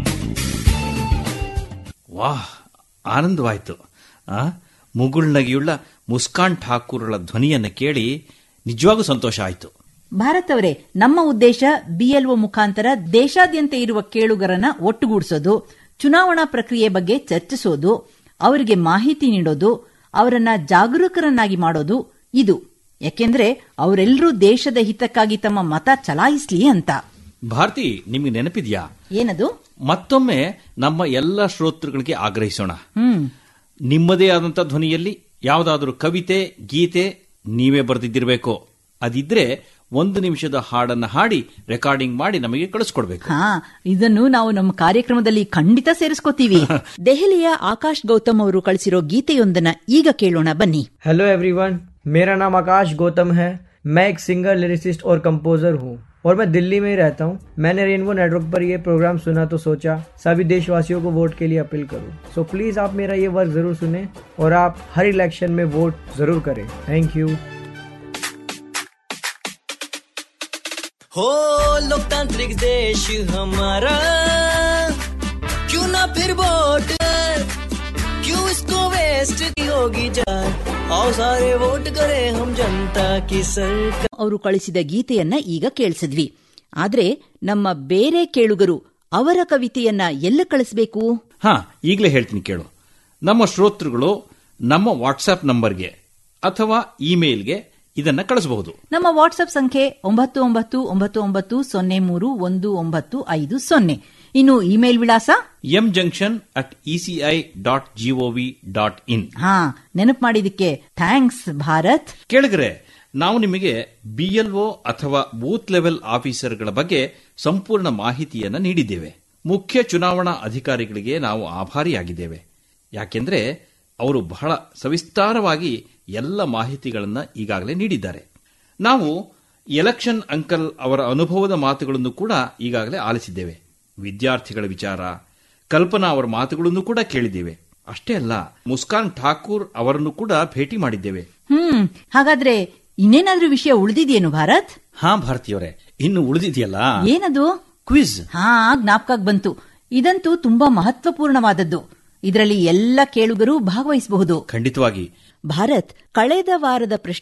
ವಾಹ್ ಆನಂದವಾಯ್ತು ಆ ಮುಗುಳ್ನಗಿಯುಳ್ಳ ಮುಸ್ಕಾನ್ ಠಾಕೂರ್ಗಳ ಧ್ವನಿಯನ್ನು ಕೇಳಿ ನಿಜವಾಗೂ ಸಂತೋಷ ಆಯಿತು ಭಾರತ್ ಅವರೇ ನಮ್ಮ ಉದ್ದೇಶ ಬಿಎಲ್ಒ ಮುಖಾಂತರ ದೇಶಾದ್ಯಂತ ಇರುವ ಕೇಳುಗರನ್ನ ಒಟ್ಟುಗೂಡಿಸೋದು ಚುನಾವಣಾ ಪ್ರಕ್ರಿಯೆ ಬಗ್ಗೆ ಚರ್ಚಿಸೋದು ಅವರಿಗೆ ಮಾಹಿತಿ ನೀಡೋದು ಅವರನ್ನ ಜಾಗರೂಕರನ್ನಾಗಿ ಮಾಡೋದು ಇದು ಯಾಕೆಂದ್ರೆ ಅವರೆಲ್ಲರೂ ದೇಶದ ಹಿತಕ್ಕಾಗಿ ತಮ್ಮ ಮತ ಚಲಾಯಿಸ್ಲಿ ಅಂತ ಭಾರತಿ ನಿಮಗೆ ನೆನಪಿದ್ಯಾ ಏನದು ಮತ್ತೊಮ್ಮೆ ನಮ್ಮ ಎಲ್ಲ ಶ್ರೋತೃಗಳಿಗೆ ಆಗ್ರಹಿಸೋಣ ಹ್ಮ್ ನಿಮ್ಮದೇ ಆದಂತ ಧ್ವನಿಯಲ್ಲಿ ಯಾವುದಾದ್ರೂ ಕವಿತೆ ಗೀತೆ ನೀವೇ ಬರೆದಿದ್ದಿರಬೇಕು ಅದಿದ್ರೆ ಒಂದು ನಿಮಿಷದ ಹಾಡನ್ನ ಹಾಡಿ ರೆಕಾರ್ಡಿಂಗ್ ಮಾಡಿ ನಮಗೆ ಕಳಿಸ್ಕೊಡ್ಬೇಕು ಹಾ ಇದನ್ನು ನಾವು ನಮ್ಮ ಕಾರ್ಯಕ್ರಮದಲ್ಲಿ ಖಂಡಿತ ಸೇರಿಸ್ಕೋತೀವಿ ದೆಹಲಿಯ ಆಕಾಶ್ ಗೌತಮ್ ಅವರು ಕಳಿಸಿರೋ ಗೀತೆಯೊಂದನ್ನ ಈಗ ಕೇಳೋಣ ಬನ್ನಿ हेलो एवरीवन मेरा नाम आकाश गौतम है मैं एक सिंगर लिरिसिस्ट और कंपोजर हूँ और मैं दिल्ली में ही रहता हूँ मैंने रेनबो नेटवर्क पर ये प्रोग्राम सुना तो सोचा सभी देशवासियों को वोट के लिए अपील करूँ सो प्लीज आप मेरा ये वर्क जरूर सुने और आप हर इलेक्शन में वोट जरूर करें थैंक यू हो लोकतांत्रिक देश हमारा क्यों ना फिर वोट क्यों इसको वेस्ट की होगी जान आओ सारे वोट करें हम जनता की सरकार ಅವರು ಕಳಿಸಿದ ಗೀತೆಯನ್ನ ಈಗ ಕೇಳಿಸಿದ್ವಿ ಆದ್ರೆ ನಮ್ಮ ಬೇರೆ ಕೇಳುಗರು ಅವರ ಕವಿತೆಯನ್ನ ಎಲ್ಲ ಕಳಿಸ್ಬೇಕು ಹಾ ಈಗಲೇ ಹೇಳ್ತೀನಿ ಕೇಳು ನಮ್ಮ ಶ್ರೋತೃಗಳು ನಮ್ಮ ವಾಟ್ಸ್ಆಪ್ ನಂಬರ್ಗೆ ಅಥವಾ ಇಮೇಲ್ಗೆ ಇದನ್ನ ಕಳಿಸಬಹುದು ನಮ್ಮ ವಾಟ್ಸ್ಆಪ್ ಸಂಖ್ಯೆ ಒಂಬತ್ತು ಒಂಬತ್ತು ಒಂಬತ್ತು ಒಂಬತ್ತು ಸೊನ್ನೆ ಮೂರು ಒಂದು ಒಂಬತ್ತು ಐದು ಸೊನ್ನೆ ಇನ್ನು ಇಮೇಲ್ ವಿಳಾಸ M junction at ECI dot GOV dot in ಹಾ ನೆನಪು ಮಾಡಿದಕ್ಕೆ ಥ್ಯಾಂಕ್ಸ್ ಭಾರತ್ ಕೇಳಿದ್ರೆ ನಾವು ನಿಮಗೆ ಬಿಎಲ್ಒ ಅಥವಾ ಬೂತ್ ಲೆವೆಲ್ ಆಫೀಸರ್ಗಳ ಬಗ್ಗೆ ಸಂಪೂರ್ಣ ಮಾಹಿತಿಯನ್ನ ನೀಡಿದ್ದೇವೆ ಮುಖ್ಯ ಚುನಾವಣಾ ಅಧಿಕಾರಿಗಳಿಗೆ ನಾವು ಆಭಾರಿಯಾಗಿದ್ದೇವೆ ಯಾಕೆಂದ್ರೆ ಅವರು ಬಹಳ ಸವಿಸ್ತಾರವಾಗಿ ಎಲ್ಲ ಮಾಹಿತಿಗಳನ್ನು ಈಗಾಗಲೇ ನೀಡಿದ್ದಾರೆ ನಾವು ಎಲೆಕ್ಷನ್ ಅಂಕಲ್ ಅವರ ಅನುಭವದ ಮಾತುಗಳನ್ನು ಕೂಡ ಈಗಾಗಲೇ ಆಲಿಸಿದ್ದೇವೆ ವಿದ್ಯಾರ್ಥಿಗಳ ವಿಚಾರ ಕಲ್ಪನಾ ಅವರ ಮಾತುಗಳನ್ನು ಕೂಡ ಕೇಳಿದ್ದೇವೆ ಅಷ್ಟೇ ಅಲ್ಲ ಮುಸ್ಕಾನ್ ಠಾಕೂರ್ ಅವರನ್ನು ಕೂಡ ಭೇಟಿ ಮಾಡಿದ್ದೇವೆ ಹ್ಮ್ ಹಾಗಾದ್ರೆ ಇನ್ನೇನಾದ್ರೂ ವಿಷಯ ಉಳಿದಿದೆಯೇನು ಭಾರತ್ ಹಾ ಭಾರತೀಯವರೇ ಇನ್ನು ಉಳಿದಿದೆಯಲ್ಲ ಏನದು ಕ್ವಿಜ್ ಹಾ ಜ್ಞಾಪಕ ಬಂತು ಇದಂತೂ ತುಂಬಾ ಮಹತ್ವಪೂರ್ಣವಾದದ್ದು ಇದರಲ್ಲಿ ಎಲ್ಲ ಕೇಳುಗರು ಭಾಗವಹಿಸಬಹುದು ಖಂಡಿತವಾಗಿ ಭಾರತ್ ಕಳೆದ ವಾರದ ಪ್ರಶ್ನೆ